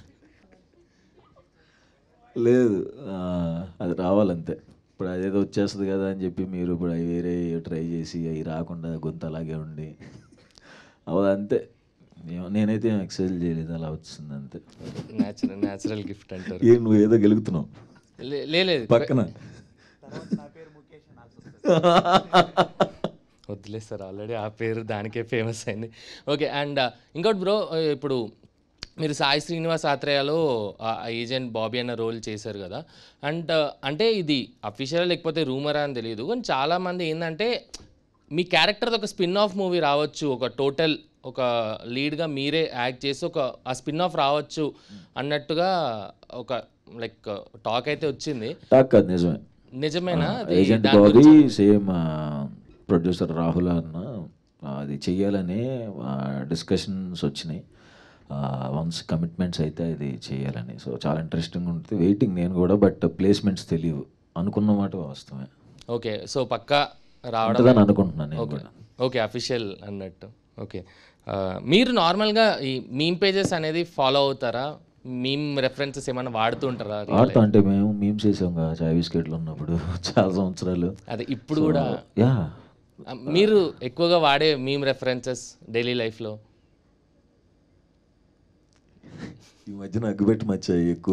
లేదు ఆ, అది రావాలంతే ఇప్పుడు అదేదో వచ్చేస్తుంది కదా అని చెప్పి మీరు ఇప్పుడు అవి వేరే ట్రై చేసి అవి రాకుండా గొంతు అలాగే ఉండి అవదు అంతే ఏమో- నేనైతే ఏం ఎక్సర్సైజ్ చేయలేదు అలా వచ్చింది అంతే న్యాచురల్ న్యాచురల్ గిఫ్ట్ అంటారు ఏ నువ్వు ఏదో గెలుగుతున్నావు లే- లే- లేదు పక్కన వద్దులే సార్ ఆల్రెడీ ఆ పేరు దానికే ఫేమస్ అయింది ఓకే అండ్ ఇంకోటి బ్రో ఇప్పుడు మీరు సాయి శ్రీనివాస్ ఆత్రేయలో ఆ ఏజెంట్ బాబీ అన్న రోల్ చేశారు కదా అండ్ అంటే ఇది అఫీషియల్ లేకపోతే రూమరా అని తెలియదు కానీ చాలామంది ఏంటంటే మీ క్యారెక్టర్ ఒక స్పిన్ ఆఫ్ మూవీ రావచ్చు ఒక టోటల్ ఒక లీడ్గా మీరే యాక్ట్ చేసి ఒక ఆ స్పిన్ ఆఫ్ రావచ్చు అన్నట్టుగా ఒక లైక్ టాక్ అయితే వచ్చింది టాక్ కాదు నిజమే నిజమేనా అది ఏజెంట్ దాని బాబీ గురించి- సేమ్ ప్రొడ్యూసర్ రాహుల్ అన్న అది చెయ్యాలని డిస్కషన్స్ వచ్చినాయి వన్స్ కమిట్మెంట్స్ అయితే అది చేయాలని సో చాలా ఇంట్రెస్టింగ్ ఉంటుంది వెయిటింగ్ నేను కూడా బట్ ప్లేస్మెంట్స్ తెలియవు అనుకున్న మాట వాస్తవమే ఓకే సో పక్కా రావడం ఉంటుందని అనుకుంటున్నాను నేను ఓకే కూడా. ఓకే అఫీషియల్ అన్నట్టు ఓకే ఆ, మీరు నార్మల్గా ఈ మీమ్ పేజెస్ అనేది ఫాలో అవుతారా మీమ్ రెఫరెన్సెస్ ఏమైనా వాడుతూ ఉంటారా real ఆడుతా life? అంటే మేము మేము చేసాం కదా చాయ్ బిస్కెట్లు ఉన్నప్పుడు చాలా సంవత్సరాలు అదే ఇప్పుడు So, కూడా యా ఆ, మీరు ఎక్కువగా వాడే మీమ్ రెఫరెన్సెస్ డైలీ లైఫ్లో ఈ మధ్యన అగ్గుపెట్టి మచ్చాయి ఎక్కువ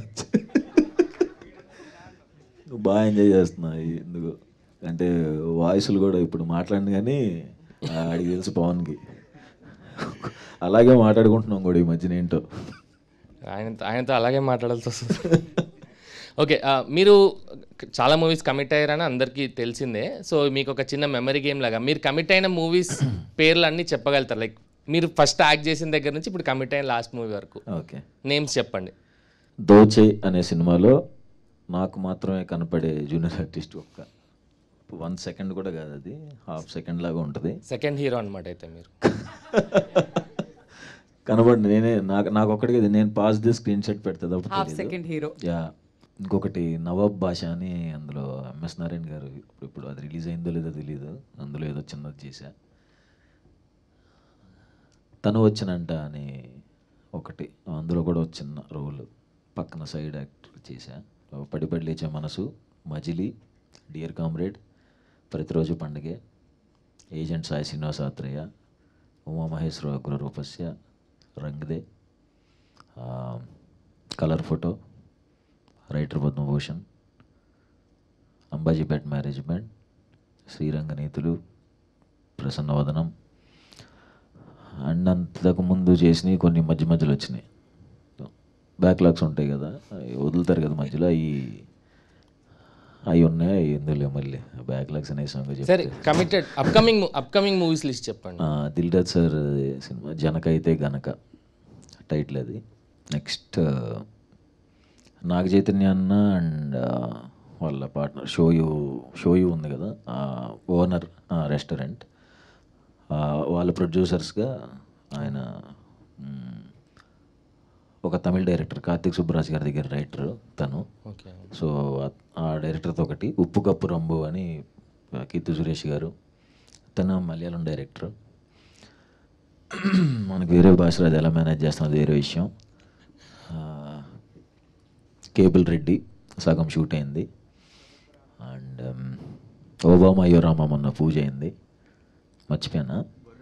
బాగా ఎంజాయ్ చేస్తున్నా ఈ- ఎందుకు అంటే వాయిస్లు కూడా ఇప్పుడు మాట్లాడిన కానీ ఆడికి తెలుసు పవన్కి అలాగే మాట్లాడుకుంటున్నాం కూడా ఈ మధ్యన ఏంటో ఆయనతో ఆయనతో అలాగే మాట్లాడాల్సి వస్తుంది ఓకే ఆ, మీరు చాలా మూవీస్ కమిట్ అయ్యారని అందరికీ తెలిసిందే సో మీకు ఒక చిన్న మెమరీ గేమ్ లాగా మీరు కమిట్ అయిన మూవీస్ పేర్లు అన్నీ చెప్పగలుగుతారు లైక్ మీరు ఫస్ట్ యాక్ట్ చేసిన దగ్గర నుంచి ఇప్పుడు కమిట్ అయిన లాస్ట్ మూవీ వరకు ఓకే నేమ్స్ చెప్పండి దోచే అనే సినిమాలో నాకు మాత్రమే కనపడే జూనియర్ ఆర్టిస్ట్ ఒక్క వన్ సెకండ్ కూడా కాదు అది హాఫ్ సెకండ్ లాగా ఉంటుంది సెకండ్ హీరో అనమాట అయితే మీరు కనబడి నేనే నాకు నాకు ఒక్కడికి అది నేను పాస్ ది స్క్రీన్ షాట్ పెడతా తప్ప Half తెలీదు. second hero. యా ఇంకొకటి నవాబ్ భాష అని అందులో ఎంఎస్ నారాయణ గారు ఇప్పుడు ఇప్పుడు అది రిలీజ్ అయిందో లేదో తెలియదు అందులో ఏదో చిన్నది చేశా తను వచ్చినంట అని ఒకటి అందులో కూడా ఒక చిన్న రోల్ పక్కన సైడ్ యాక్టర్ చేశా పడి పడి లేచే మనసు మజిలీ dear comrade Prati Roju Pandage agent Sai Srinivasa Athreya Umamaheswara Ugra Roopasya Rang De ఆ, colour photo writer Padmabhushan Ambajipet management Sreeranga Neethulu Prasanna Vadanam and అంతకు ముందు చేసినవి కొన్ని మధ్య మధ్యలో వచ్చినాయి బ్యాక్లాగ్స్ ఉంటాయి కదా అవి వదులుతారు కదా మధ్యలో అవి అవి ఉన్నాయి అవి ఎందులో మళ్ళీ బ్యాక్లాగ్స్ అనే సంగతి సరే committed upcoming upcoming movies list చెప్పండి Dil Raj sir cinema Janaka Aithe Ganaka title అది నెక్స్ట్ నాగ చైతన్య అన్న అండ్ వాళ్ళ పార్ట్నర్ షోయు షోయు ఉంది కదా ఓనర్ రెస్టారెంట్ వాళ్ళ ప్రొడ్యూసర్స్గా ఆయన మ్, ఒక తమిళ డైరెక్టర్ కార్తిక్ సుబ్బరాజ్ గారి దగ్గర రైటర్ తను Okay. సో ఆ- ఆ డైరెక్టర్తో ఒకటి ఉప్పు కప్పు రంబు అని ఆ, కీర్తి సురేష్ గారు తను మలయాళం డైరెక్టర్ మనకు వేరే భాషలో అది ఎలా మేనేజ్ చేస్తాం అది వేరే విషయం ఆ, కేబుల్ రెడ్డి సగం షూట్ అయింది అండ్ ఓబామా అయ్యో రామా మొన్న పూజ అయింది మర్చిపోయానా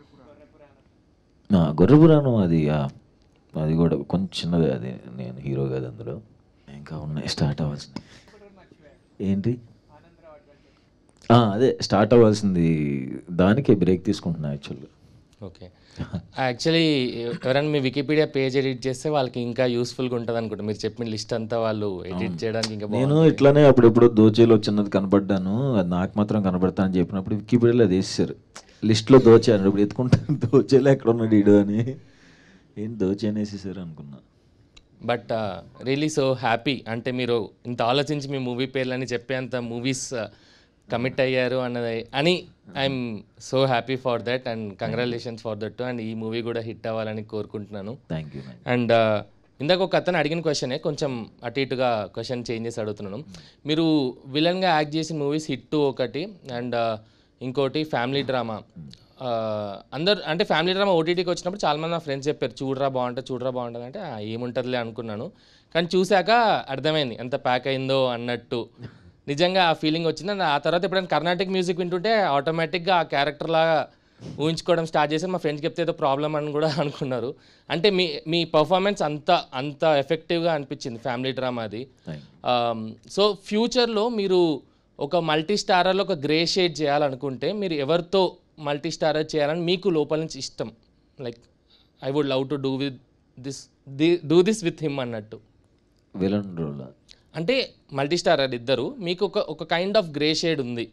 ఆ, గొర్రెపురాణం అది ఆ, అది కూడా కొంచెం చిన్నదే అది నేను హీరో కాదు అందులో ఇంకా ఉన్నాయి స్టార్ట్ అవ్వాల్సింది ఏంటి ఆ, అదే స్టార్ట్ అవ్వాల్సింది దానికే బ్రేక్ తీసుకుంటున్నా యాక్చువల్గా ఓకే యాక్చువల్లీ ఎవరైనా మీ వికీపీడియా పేజ్ ఎడిట్ చేస్తే వాళ్ళకి ఇంకా యూస్ఫుల్గా ఉంటుంది అనుకుంటా మీరు చెప్పిన లిస్ట్ అంతా వాళ్ళు ఎడిట్ చేయడానికి ఇంకా నేను బాగుంటుంది. ఇట్లానే అప్పుడెప్పుడు దోచేలో చిన్నది కనపడ్డాను అది నాకు మాత్రం కనపడతా అని చెప్పినప్పుడు వికీపీడియాలో అది వేసేసారు లిస్ట్లో దోచాను ఇప్పుడు ఎత్తుకుంటాను దోచేలో ఎక్కడ ఉన్నాడు ఈడు అని ఏంటి దోచే అని వేసేసారు అనుకున్నా బట్ రియలీ సో హ్యాపీ అంటే మీరు ఇంత ఆలోచించి మీ మూవీ పేర్లని చెప్పేంత మూవీస్ కమిట్ అయ్యారు అన్నది అని I'm so happy for that and congratulations for that and ఈ మూవీ కూడా హిట్ అవ్వాలని కోరుకుంటున్నాను థ్యాంక్ యూ అండ్ ఇందాక ఒక అతను అడిగిన క్వశ్చనే కొంచెం అటు ఇటుగా క్వశ్చన్ చేంజ్ చేసి అడుగుతున్నాను మీరు విలన్గా యాక్ట్ చేసిన మూవీస్ హిట్ ఒకటి అండ్ ఇంకోటి ఫ్యామిలీ డ్రామా అందరు అంటే ఫ్యామిలీ డ్రామా ఓటీటీకి వచ్చినప్పుడు చాలామంది నా ఫ్రెండ్స్ చెప్పారు చూడరా బాగుంటుంది చూడరా బాగుంటుంది అంటే "ఆ, ఏముంటుందిలే అనుకున్నాను కానీ చూశాక అర్థమైంది ఎంత ప్యాక్ అయిందో అన్నట్టు నిజంగా ఆ ఫీలింగ్ వచ్చింది అండ్ ఆ తర్వాత ఎప్పుడైనా కర్ణాటిక్ మ్యూజిక్ వింటుంటే ఆటోమేటిక్గా ఆ క్యారెక్టర్ లాగా ఊహించుకోవడం స్టార్ట్ చేసి మా ఫ్రెండ్స్ చెప్తే ఏదో ప్రాబ్లం అని కూడా అనుకున్నారు అంటే మీ మీ పర్ఫార్మెన్స్ అంత అంత ఎఫెక్టివ్గా అనిపించింది ఫ్యామిలీ డ్రామా అది సో ఫ్యూచర్లో మీరు ఒక మల్టీ స్టారర్లో ఒక గ్రే షేడ్ చేయాలనుకుంటే మీరు ఎవరితో మల్టీ స్టారర్ చేయాలని మీకు లోపల నుంచి ఇష్టం like I would love to do with this do this with him అన్నట్టు విలన్ రోల్ అంటే మల్టీ స్టారర్ ఇద్దరు మీకు ఒక ఒక కైండ్ ఆఫ్ గ్రే షేడ్ ఉంది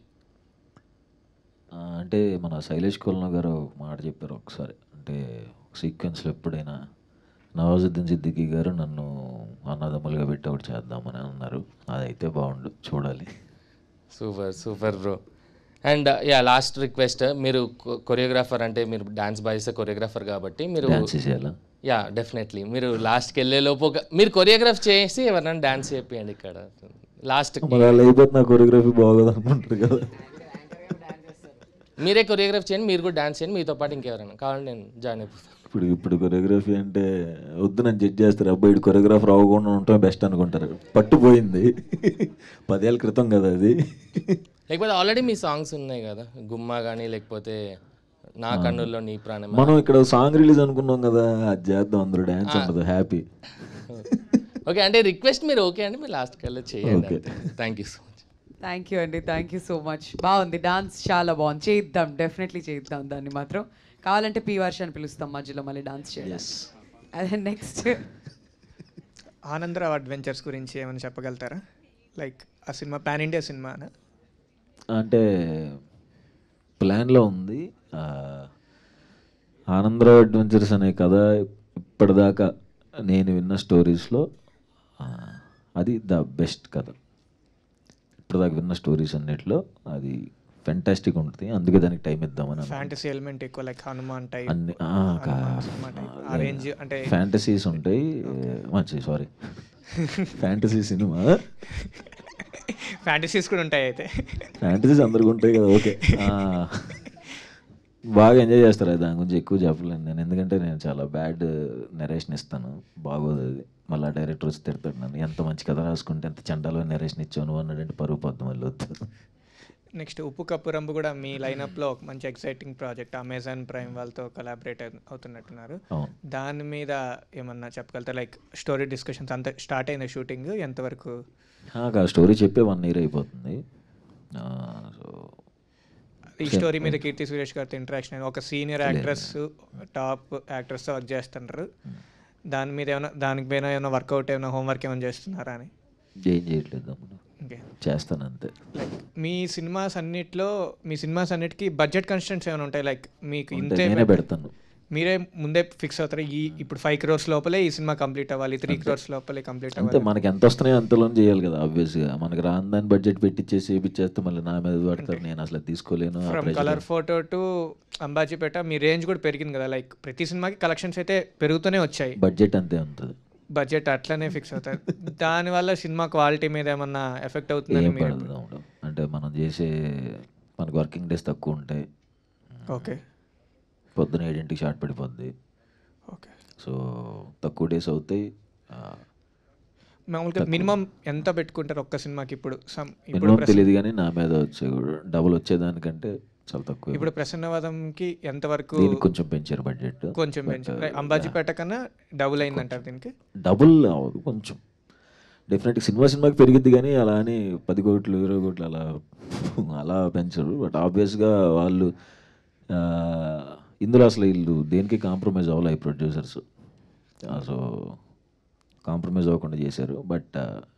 అంటే మన శైలేష్ కొల్న గారు ఒక మాట చెప్పారు ఒకసారి అంటే సీక్వెన్స్లో ఎప్పుడైనా నవాజుద్దీన్ సిద్దికీ గారు నన్ను అన్నదమ్ములుగా పెట్టి ఒకటి చేద్దామని అన్నారు అదైతే బాగుండు చూడాలి super super bro and yeah last request మీరు కొరియోగ్రాఫర్ అంటే మీరు డాన్స్ బాయ్స్ కొరియోగ్రాఫర్ కాబట్టి మీరు Dance చేయాలా? యా డెఫినెట్లీ మీరు లాస్ట్కి వెళ్ళే లోపు ఒక మీరు కొరియోగ్రాఫ్ చేసి ఎవరైనా డాన్స్ చేపియండి ఇక్కడ లాస్ట్ మరి అలా అయిపోతే నా కొరియోగ్రఫీ బాగోదు అనుకుంటారు కదా మీరే కొరియోగ్రాఫ్ చేయండి మీరు కూడా డాన్స్ చేయండి మీతో పాటు ఇంకెవరైనా కావాలంటే నేను జాయిన్ అయిపోతాను ఇప్పుడు ఇప్పుడు కొరియోగ్రఫీ అంటే వద్దు నన్ను జడ్జ్ చేస్తారు అబ్బాయి ఇటు కొరియోగ్రాఫర్ అవ్వకుండా ఉండటం బెస్ట్ అనుకుంటారు పట్టుపోయింది పదేళ్ళ క్రితం కదా అది లేకపోతే ఆల్రెడీ మీ సాంగ్స్ ఉన్నాయి కదా గుమ్మ కానీ లేకపోతే నా కన్నుల్లో నీ ప్రాణం మనం ఇక్కడ సాంగ్ రిలీజ్ అనుకున్నాం కదా అది చేద్దాం అందరూ డ్యాన్స్ ఉండదు హ్యాపీ ఓకే అంటే రిక్వెస్ట్ మీరు ఓకే అండి మీరు లాస్ట్కి వెళ్ళి చేయండి thank you so much thank you అండి థ్యాంక్ యూ సో మచ్ బాగుంది డాన్స్ చాలా బాగుంది చేయిద్దాం డెఫినెట్లీ చేయిద్దాం దాన్ని మాత్రం కావాలంటే పీ వర్ష అని పిలుస్తాం మధ్యలో మళ్ళీ డాన్స్ చేయాలి అదే నెక్స్ట్ ఆనందరావు అడ్వెంచర్స్ గురించి ఏమైనా చెప్పగలుగుతారా లైక్ ఆ సినిమా పాన్ ఇండియా సినిమానా అంటే ప్లాన్లో ఉంది ఆ, ఆనందరావు అడ్వెంచర్స్ అనే కథ ఇప్పటిదాకా నేను విన్న స్టోరీస్లో ఆ, అది ద బెస్ట్ కథ ఇప్పటిదాకా విన్న స్టోరీస్ అన్నిట్లో అది ఫెంటాస్టిక్ ఉంటుంది అందుకే దానికి టైం ఇద్దామని అనుకున్నాను. ఫ్యాంటసీ ఎలిమెంట్ ఎక్కువ లైక్ హనుమాన్ టైప్ అన్ని ఆ, కా- ఆ రేంజ్ అంటే ఫ్యాంటసీస్ ఉంటాయి మంచి సారీ ఫ్యాంటసీ సినిమా ఫ్యాంటసీస్ కూడా ఉంటాయి అయితే ఫ్యాంటసీస్ అందరికి ఉంటాయి కదా ఓకే బాగా ఎంజాయ్ చేస్తారు అది దాని గురించి ఎక్కువ చెప్పలేను నేను ఎందుకంటే నేను చాలా బ్యాడ్ నెరేషన్ ఇస్తాను బాగోదు అది మళ్ళీ డైరెక్టర్ వచ్చి తిడతాడు నన్ను ఎంత మంచి కథ రాసుకుంటే ఎంత చండాలో నెరేషన్ ఇచ్చావు నువ్వు అన్నాడంటే పరుగు పొద్దు మళ్ళీ వద్దు నెక్స్ట్ ఉప్పు కప్పు రంబు కూడా మీ లైనప్లో ఒక మంచి ఎక్సైటింగ్ ప్రాజెక్ట్ అమెజాన్ ప్రైమ్ వాళ్ళతో కొలాబరేట్ అవుతున్నట్టున్నారు అవును. దాని మీద ఏమన్నా చెప్పగలుగుతారు లైక్ స్టోరీ డిస్కషన్స్ అంత స్టార్ట్ అయింది షూటింగ్ ఎంతవరకు నాకు ఆ స్టోరీ చెప్పే వన్ ఇయర్ అయిపోతుంది సో ఈ స్టోరీ మీద కీర్తి సురేష్ గారితో ఇంటరాక్షన్ ఒక సీనియర్ యాక్ట్రెస్ టాప్ యాక్ట్రెస్తో వర్క్ చేస్తుంటారు దాని మీద ఏమైనా దానికి పైన ఏమైనా వర్కౌట్ ఏమైనా హోంవర్క్ ఏమైనా చేస్తున్నారా అని ఏం చేయట్లేదు తమ్ముడు. ఓకే చేస్తాను అంతే లైక్ మీ సినిమాస్ అన్నిట్లో మీ సినిమాస్ అన్నిటికీ బడ్జెట్ కన్స్టెంట్స్ ఏమైనా ఉంటాయి లైక్ మీకు ఉంటాయి, ఇంతే నేనే పెడతాను. మీరే ముందే ఫిక్స్ అవుతారు ఈ ఇప్పుడు ఫైవ్ క్రోర్స్ లోపలే ఈ సినిమా కంప్లీట్ అవ్వాలి త్రీ క్రోర్స్ లోపలే కంప్లీట్ అంతే అవ్వాలి మనకి ఎంత వస్తున్నాయో అంతలోనే చేయాలి కదా ఆబ్వియస్గా మనకి రాని దాని బడ్జెట్ పెట్టించేసి చేపిచ్చేస్తే మళ్ళీ నా మీద పడతారు నేను అసలు తీసుకోలేను ఆ from pressure. Colour photo to Ambajipeta మీ రేంజ్ కూడా పెరిగింది కదా లైక్ ప్రతి సినిమాకి కలెక్షన్స్ అయితే పెరుగుతూనే వచ్చాయి బడ్జెట్ అంతే ఉంటుంది బడ్జెట్ అట్లనే ఫిక్స్ అవుతాయి దానివల్ల సినిమా క్వాలిటీ మీద ఏమన్నా ఎఫెక్ట్ అవుతుందని ఏం మీరు పడదు తమ్ముడు. అంటే మనం చేసే మనకు వర్కింగ్ డేస్ తక్కువ ఉంటాయి ఓకే పొద్దున ఏడింటికి షార్ట్ పడిపోద్ది ఓకే సో తక్కువ డేస్ అవుతాయి ఆ, మామూలుగా తక్కువ. మినిమం ఎంత పెట్టుకుంటారు ఒక్క సినిమాకి ఇప్పుడు సమ్ ఇప్పుడు మినిమం ప్రస్- తెలియదు కానీ నా మీద వచ్చే డబుల్ వచ్చేదానికంటే చాలా తక్కువ ఇప్పుడు ప్రసన్నవాదంకి ఎంత వరకు దీనికి కొంచెం పెంచారు బడ్జెట్ కొంచెం పెంచారు అంబాజీపేట కన్నా డబుల్ అయిందంటారు దీనికి డబుల్ అవ్వదు కొంచెం డెఫినెట్గా సినిమా సినిమాకి పెరిగిద్ది కానీ అలా అని పది కోట్లు ఇరవై కోట్లు అలా అలా పెంచరు బట్ ఆబ్వియస్గా వాళ్ళు ఆ, ఇందులో అసలు వీళ్ళు దేనికి కాంప్రమైజ్ అవ్వాలి ప్రొడ్యూసర్స్ సో కాంప్రమైజ్ అవ్వకుండా చేశారు బట్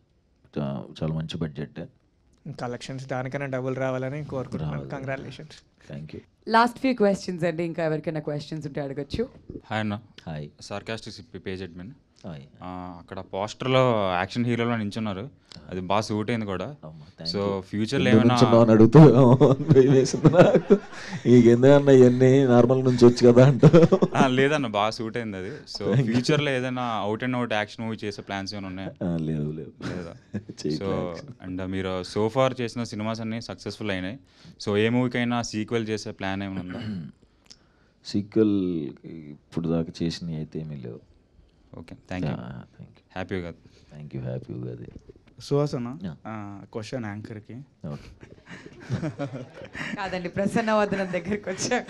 చాలా మంచి బడ్జెట్ కలెక్షన్స్ దానికన్నా డబుల్ రావాలని కోరుకుంటున్నాను రావాలి. Congratulations thank you last few questions అండి ఇంకా ఎవరికైనా క్వశ్చన్స్ ఉంటే అడగచ్చు హాయ్ అన్న hi sarcastic page admin hi అక్కడ పోస్టర్లో యాక్షన్ హీరోలో నించున్నారు అది బాగా సూట్ అయింది కూడా సో ఫ్యూచర్లో ఎందుకు ఏమైనా నుంచున్నావు అని అడుగుతూ భయం వేసింది నాకు నీకెందుకన్నా ఇవన్నీ నార్మల్ నుంచి వచ్చు కదా అంటూ ఆ, లేదన్న బాగా సూట్ అయింది అది సో ఫ్యూచర్లో ఏదైనా out and out action movie చేసే ప్లాన్స్ ఏమైనా ఉన్నాయా ఆ, లేవు లేవు లేదా చేయట్లే సో action. అండ్ మీరు సో ఫార్ చేసిన సినిమాస్ అన్ని సక్సెస్ఫుల్ అయినాయి సో ఏ మూవీకైనా సీక్వెల్ చేసే ప్లాన్ ఏమైనా ఉందా సీక్వెల్ ఇప్పుడు దాకా చేసినవి అయితే ఏమీ లేవు okay thank you thank you happy Ugadi thank you happy Ugadi సుహాసన Yeah. క్వశ్చన్ యాంకర్కి ఓకే కాదండి ప్రసన్నవదనం దగ్గరికి వచ్చాక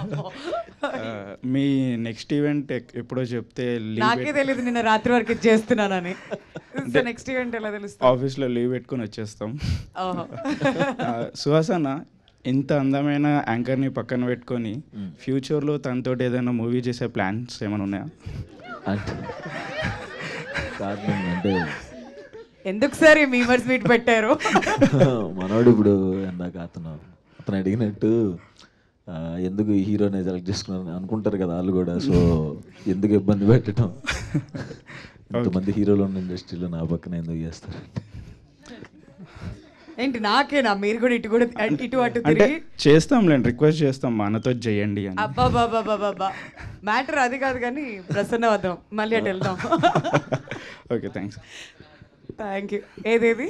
మీ నెక్స్ట్ ఈవెంట్ ఎప్పుడో చెప్తే నాకే తెలియదు నిన్న రాత్రి వరకు ఇది చేస్తున్నానని సో నెక్స్ట్ ఈవెంట్ ఎలా తెలుస్తుంది ఆఫీస్లో లీవ్ పెట్టుకొని వచ్చేస్తాం ఓహో. ఆ, సుహాసన ఇంత అందమైన యాంకర్ని పక్కన పెట్టుకొని ఫ్యూచర్లో తనతోటి ఏదైనా మూవీ చేసే ప్లాన్స్ ఏమైనా ఉన్నాయా అంటే కాదు అంటే ఎందుకు సార్ ఈ మీమర్స్ మీట్ పెట్టారు మనోడు ఇప్పుడు ఇందాక అతను అతను అడిగినట్టు ఆ, ఎందుకు ఈ హీరోని సెలెక్ట్ చేసుకున్నారని అనుకుంటారు కదా వాళ్ళు కూడా సో ఎందుకు ఇబ్బంది పెట్టడం ఇంతమంది హీరోలు ఉన్న ఇండస్ట్రీలో నా పక్కన ఎందుకు చేస్తారు ఏంటి నాకేనా మీరు కూడా ఇటు కూడా అటు- ఇటు అటు అంటే తిరిగి చేస్తాంలేండి రిక్వెస్ట్ చేస్తాం మనతో చేయండి అని అబ్బాబాబాబాబా మ్యాటర్ అది కాదు కానీ ప్రసన్న వద్దాం మళ్ళీ అటు వెళ్దాం ఓకే థ్యాంక్స్ థ్యాంక్ యూ ఏదేది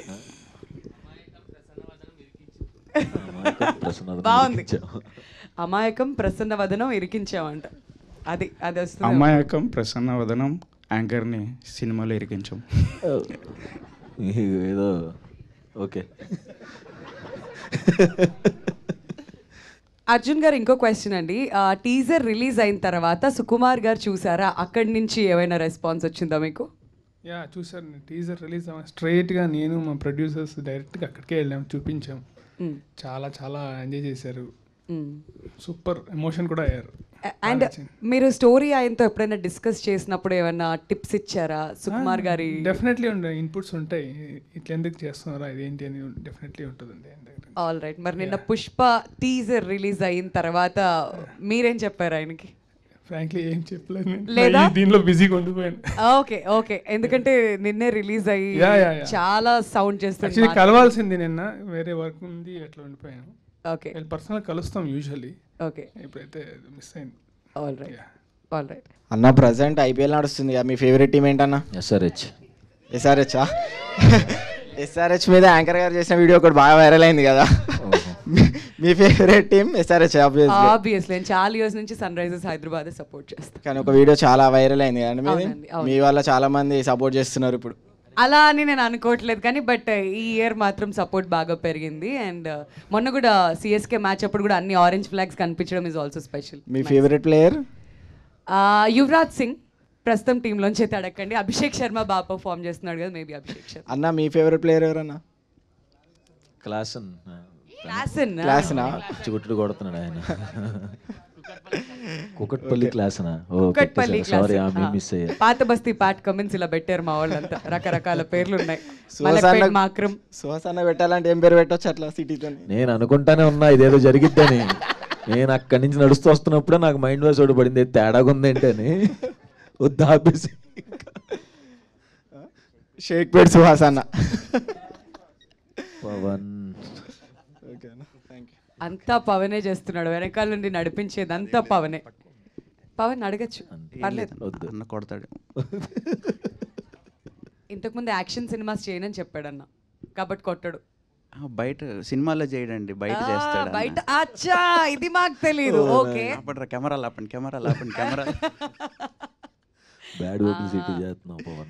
ప్రసన్నవదనం బాగుంది ఇరికించాం. అమాయకం ప్రసన్న వదనం ఇరికించామంట అది అది వస్తుంది అమాయకం ప్రసన్న వదనం యాంకర్ని సినిమాలో ఇరికించాం మీకు ఏదో ఓకే అర్జున్ గారు ఇంకో క్వశ్చన్ అండి టీజర్ రిలీజ్ అయిన తర్వాత సుకుమార్ గారు చూసారా అక్కడి నుంచి ఏమైనా రెస్పాన్స్ వచ్చిందా మీకు యా చూసాను టీజర్ రిలీజ్ అవ్వ స్ట్రైట్గా నేను మా ప్రొడ్యూసర్స్ డైరెక్ట్గా అక్కడికే వెళ్ళాం చూపించాం Mm. చాలా చాలా ఎంజాయ్ చేశారు Mm. సూపర్ ఎమోషన్ కూడా అయ్యారు అండ్ మీరు స్టోరీ ఆయనతో ఎప్పుడైనా డిస్కస్ చేసినప్పుడు ఏమైనా టిప్స్ ఇచ్చారా సుకుమార్ గారి డెఫినెట్లీ ఉండే ఇన్పుట్స్ ఉంటాయి ఇట్లా ఎందుకు చేస్తున్నారా ఇదేంటి అని డెఫినెట్లీ ఉంటుందండి ఆల్ రైట్ మరి నిన్న పుష్ప టీజర్ రిలీజ్ అయిన తర్వాత మీరేం చెప్పారు ఆయనకి ఫ్రాంక్లీ ఏం చెప్పలేదు నేను. లేదా? ఈ దీనిలో బిజీగా ఉండిపోయాను ఓకే ఓకే ఎందుకంటే నిన్నే రిలీజ్ అయ్యి Yeah, yeah, yeah. చాలా సౌండ్ యాక్చువల్లీ చేస్తుంది కలవాల్సింది నిన్న వేరే వర్క్ ఉంది అట్లా ఉండిపోయాను ఓకే పర్సనల్ కలుస్తాం యూజువల్లీ ఓకే ఇప్పుడైతే మిస్ అయింది ఆల్ రైట్ ఆల్ రైట్ అన్న ప్రజెంట్ ఐపీఎల్ నడుస్తుంది కదా మీ ఫేవరెట్ టీం ఏంటన్నా ఎస్ఆర్హెచ్ ఎస్ఆర్హెచ్ ఎస్ఆర్హెచ్ మీద యాంకర్ గారు చేసిన వీడియో ఒకటి బాగా వైరల్ అయింది కదా మీ- మీ favourite team SRH obviously obviously నేను చాలా ఇయర్స్ నుంచి సన్ రైజర్స్ హైదరాబాద్ సపోర్ట్ చేస్తాను కానీ ఒక వీడియో చాలా వైరల్ అయింది కదండి మీది అవునండి, అవును. మీ వల్ల చాలా మంది సపోర్ట్ చేస్తున్నారు ఇప్పుడు అలా అని నేను అనుకోవట్లేదు కానీ బట్ ఈ ఇయర్ మాత్రం సపోర్ట్ బాగా పెరిగింది అండ్ మొన్న కూడా సిఎస్కే మ్యాచ్ అప్పుడు కూడా అన్ని ఆరెంజ్ ఫ్లాగ్స్ కనిపించడం ఇస్ ఆల్సో స్పెషల్ మీ ఫేవరెట్ ప్లేయర్ యువరాజ్ సింగ్ ప్రస్తుతం టీంలోంచి అయితే అడగండి అభిషేక్ శర్మ బాగా పర్ఫామ్ చేస్తున్నాడు కదా మేబీ అభిషేక్ శర్మ అన్న మీ ఫేవరెట్ ప్లేయర్ ఎవరన్నా క్లాసన్ క్లాసన్ క్లాసనా? చిగుట్టుడు కొడుతున్నాడు ఆయన కుకట్పల్లి క్లాసనా ఓ కుక్కట్పల్లి సారీ class. మేము ఆ. మిస్ అయ్యా పాత బస్తీ పాట్ కమెంట్స్ ఇలా పెట్టారు మా వాళ్ళంతా రకరకాల పేర్లు ఉన్నాయి సుహాస్ మలక్పేట్ అన్న మాక్రం సుహాస్ అన్న పెట్టాలంటే ఏం పేరు పెట్టొచ్చు అట్లా సిటీతో నేను అనుకుంటానే ఉన్నా ఇదేదో జరిగిద్దని నేను అక్కడి నుంచి నడుస్తూ వస్తున్నప్పుడే నాకు మైండ్ వాయిస్ ఒకటి పడింది "ఏది తేడాగా ఉంది ఏంటని వద్దు ఆపేసి షేక్ పేట్ సుహాస్ అన్న పవన్ అంతా పవనే చేస్తున్నాడు వెనకాల నుండి నడిపించేది అంతా పవనే పవన్ అడగచ్చు పర్లేదు అన్న కొడతాడు ఇంతకుముందు యాక్షన్ సినిమాస్ చేయనని చెప్పాడు అన్న కాబట్టి కొట్టడు ఆ, బయట సినిమాలో చేయడండి బయట ఆ, చేస్తాడు బయట అచ్చా ఇది మాకు తెలీదు ఓకే ఆపండి కెమెరాలు ఆపండి కెమెరాలు ఆపండి కెమెరా బ్యాడ్ పబ్లిసిటీ చేస్తున్నావు పవన్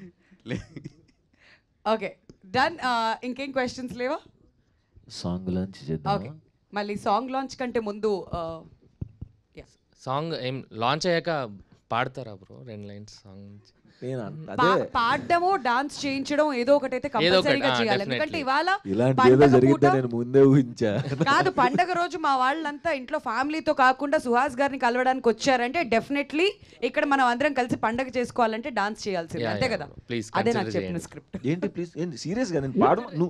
ఓకే డన్ ఇంకేం క్వశ్చన్స్ లేవా సాంగ్ లాంచ్ చేద్దాం ఓకే మళ్ళీ సాంగ్ లాంచ్ కంటే ముందు సాంగ్ ఏం లాంచ్ అయ్యాక పాడతారా బ్రో రెండు లైన్స్ సాంగ్ నేను పా- పాడడము డాన్స్ చేయించడం ఏదో ఒకటైతే ఏదో ఒకటి, కంపల్సరీగా ఆ, చేయాలి definitely. ఎందుకంటే ఇవాళ ఇలాంటి ఏదో పండగ జరిగిద్దా పూట- నేను ముందే ఊహించా కాదు పండగ రోజు మా వాళ్ళంతా ఇంట్లో ఫ్యామిలీతో కాకుండా సుహాస్ గారిని కలవడానికి వచ్చారంటే డెఫినెట్లీ ఇక్కడ మనం అందరం కలిసి పండగ చేసుకోవాలంటే డాన్స్ చేయాల్సింది Yeah, అంతే yeah, కదా bro. Please అదే నాకు consider చెప్పిన చేయండి. స్క్రిప్ట్ ఏంటి ప్లీజ్ ఏంటి సీరియస్ గా నేను పాడు నువ్వు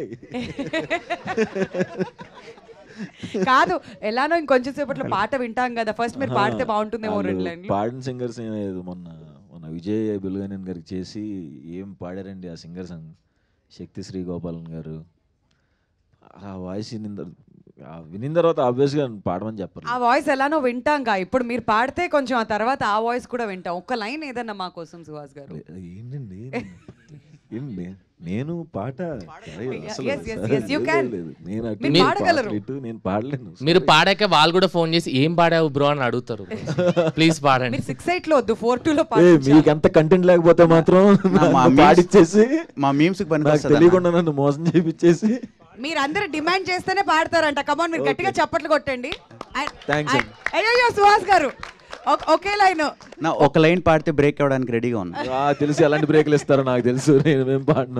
కాదు ఎలానో ఇంకొంచెం సేపట్లో పాట వింటాం కదా ఫస్ట్ మీరు పాడితే బాగుంటుందేమో వాళ్ళు రెండు లైన్లు పాడిన సింగర్స్ మొన్న మొన్న విజయ్ బిలుగనేన్ గారికి చేసి ఏం పాడారండి ఆ సింగర్స్ శక్తి శ్రీ గోపాలన్ గారు ఆ వాయిస్ వినిన తర్వా- ఆ వినిన తర్వాత ఆబ్వియస్గా పాడమని చెప్పరు ఆ వాయిస్ ఎలానో వింటాంగా ఇప్పుడు మీరు పాడితే కొంచెం ఆ తర్వాత ఆ వాయిస్ కూడా వింటాం ఒక్క లైన్ ఏదన్నా మా కోసం సుహాస్ గారు ఏంటండి ఏంటి నేను పాట అరే, అసలు yes, yes, sir yes, you లేదు, can. లేదు. నేను అటు మీరు ఇటు పాడగలరు. పాటలు ఇటు నేను పాడలేను మీరు పాడాక వాళ్ళు కూడా ఫోన్ చేసి ఏం పాడావు బ్రో అని అడుగుతారు ప్లీజ్ పాడండి మీరు సిక్స్ ఎయిట్ లో వద్దు ఫోర్ టూ లో ఏ, పాడించాలి. మీకు ఎంత కంటెంట్ లేకపోతే మాత్రం మా నన్ను memes- పాడిచ్చేసి మా memes కి నాకు పనికొస్తదన్నా. తెలియకుండా నన్ను మోసం చేపించేసి మీరందరూ డిమాండ్ చేస్తేనే పాడతారంట కమాన్ మీరు గట్టిగా చప్పట్లు కొట్టండి Thanks, అయ్- అయ్యయ్యో సుహాస్ గారు ఒక- ఒకే లైన్ నా ఒక లైన్ పాడితే బ్రేక్ అవ్వడానికి రెడీగా ఉన్నా ఆ, తెలుసు ఎలాంటి బ్రేక్లు ఇస్తారో నాకు తెలుసు నేను మేము పాడను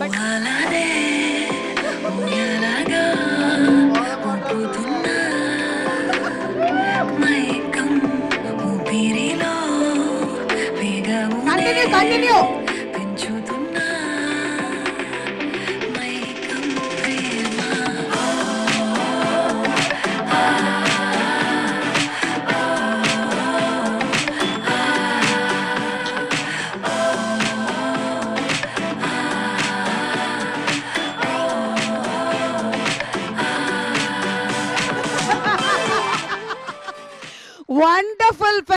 కంటిన్యూ కంటిన్యూ బ్యూటిఫుల్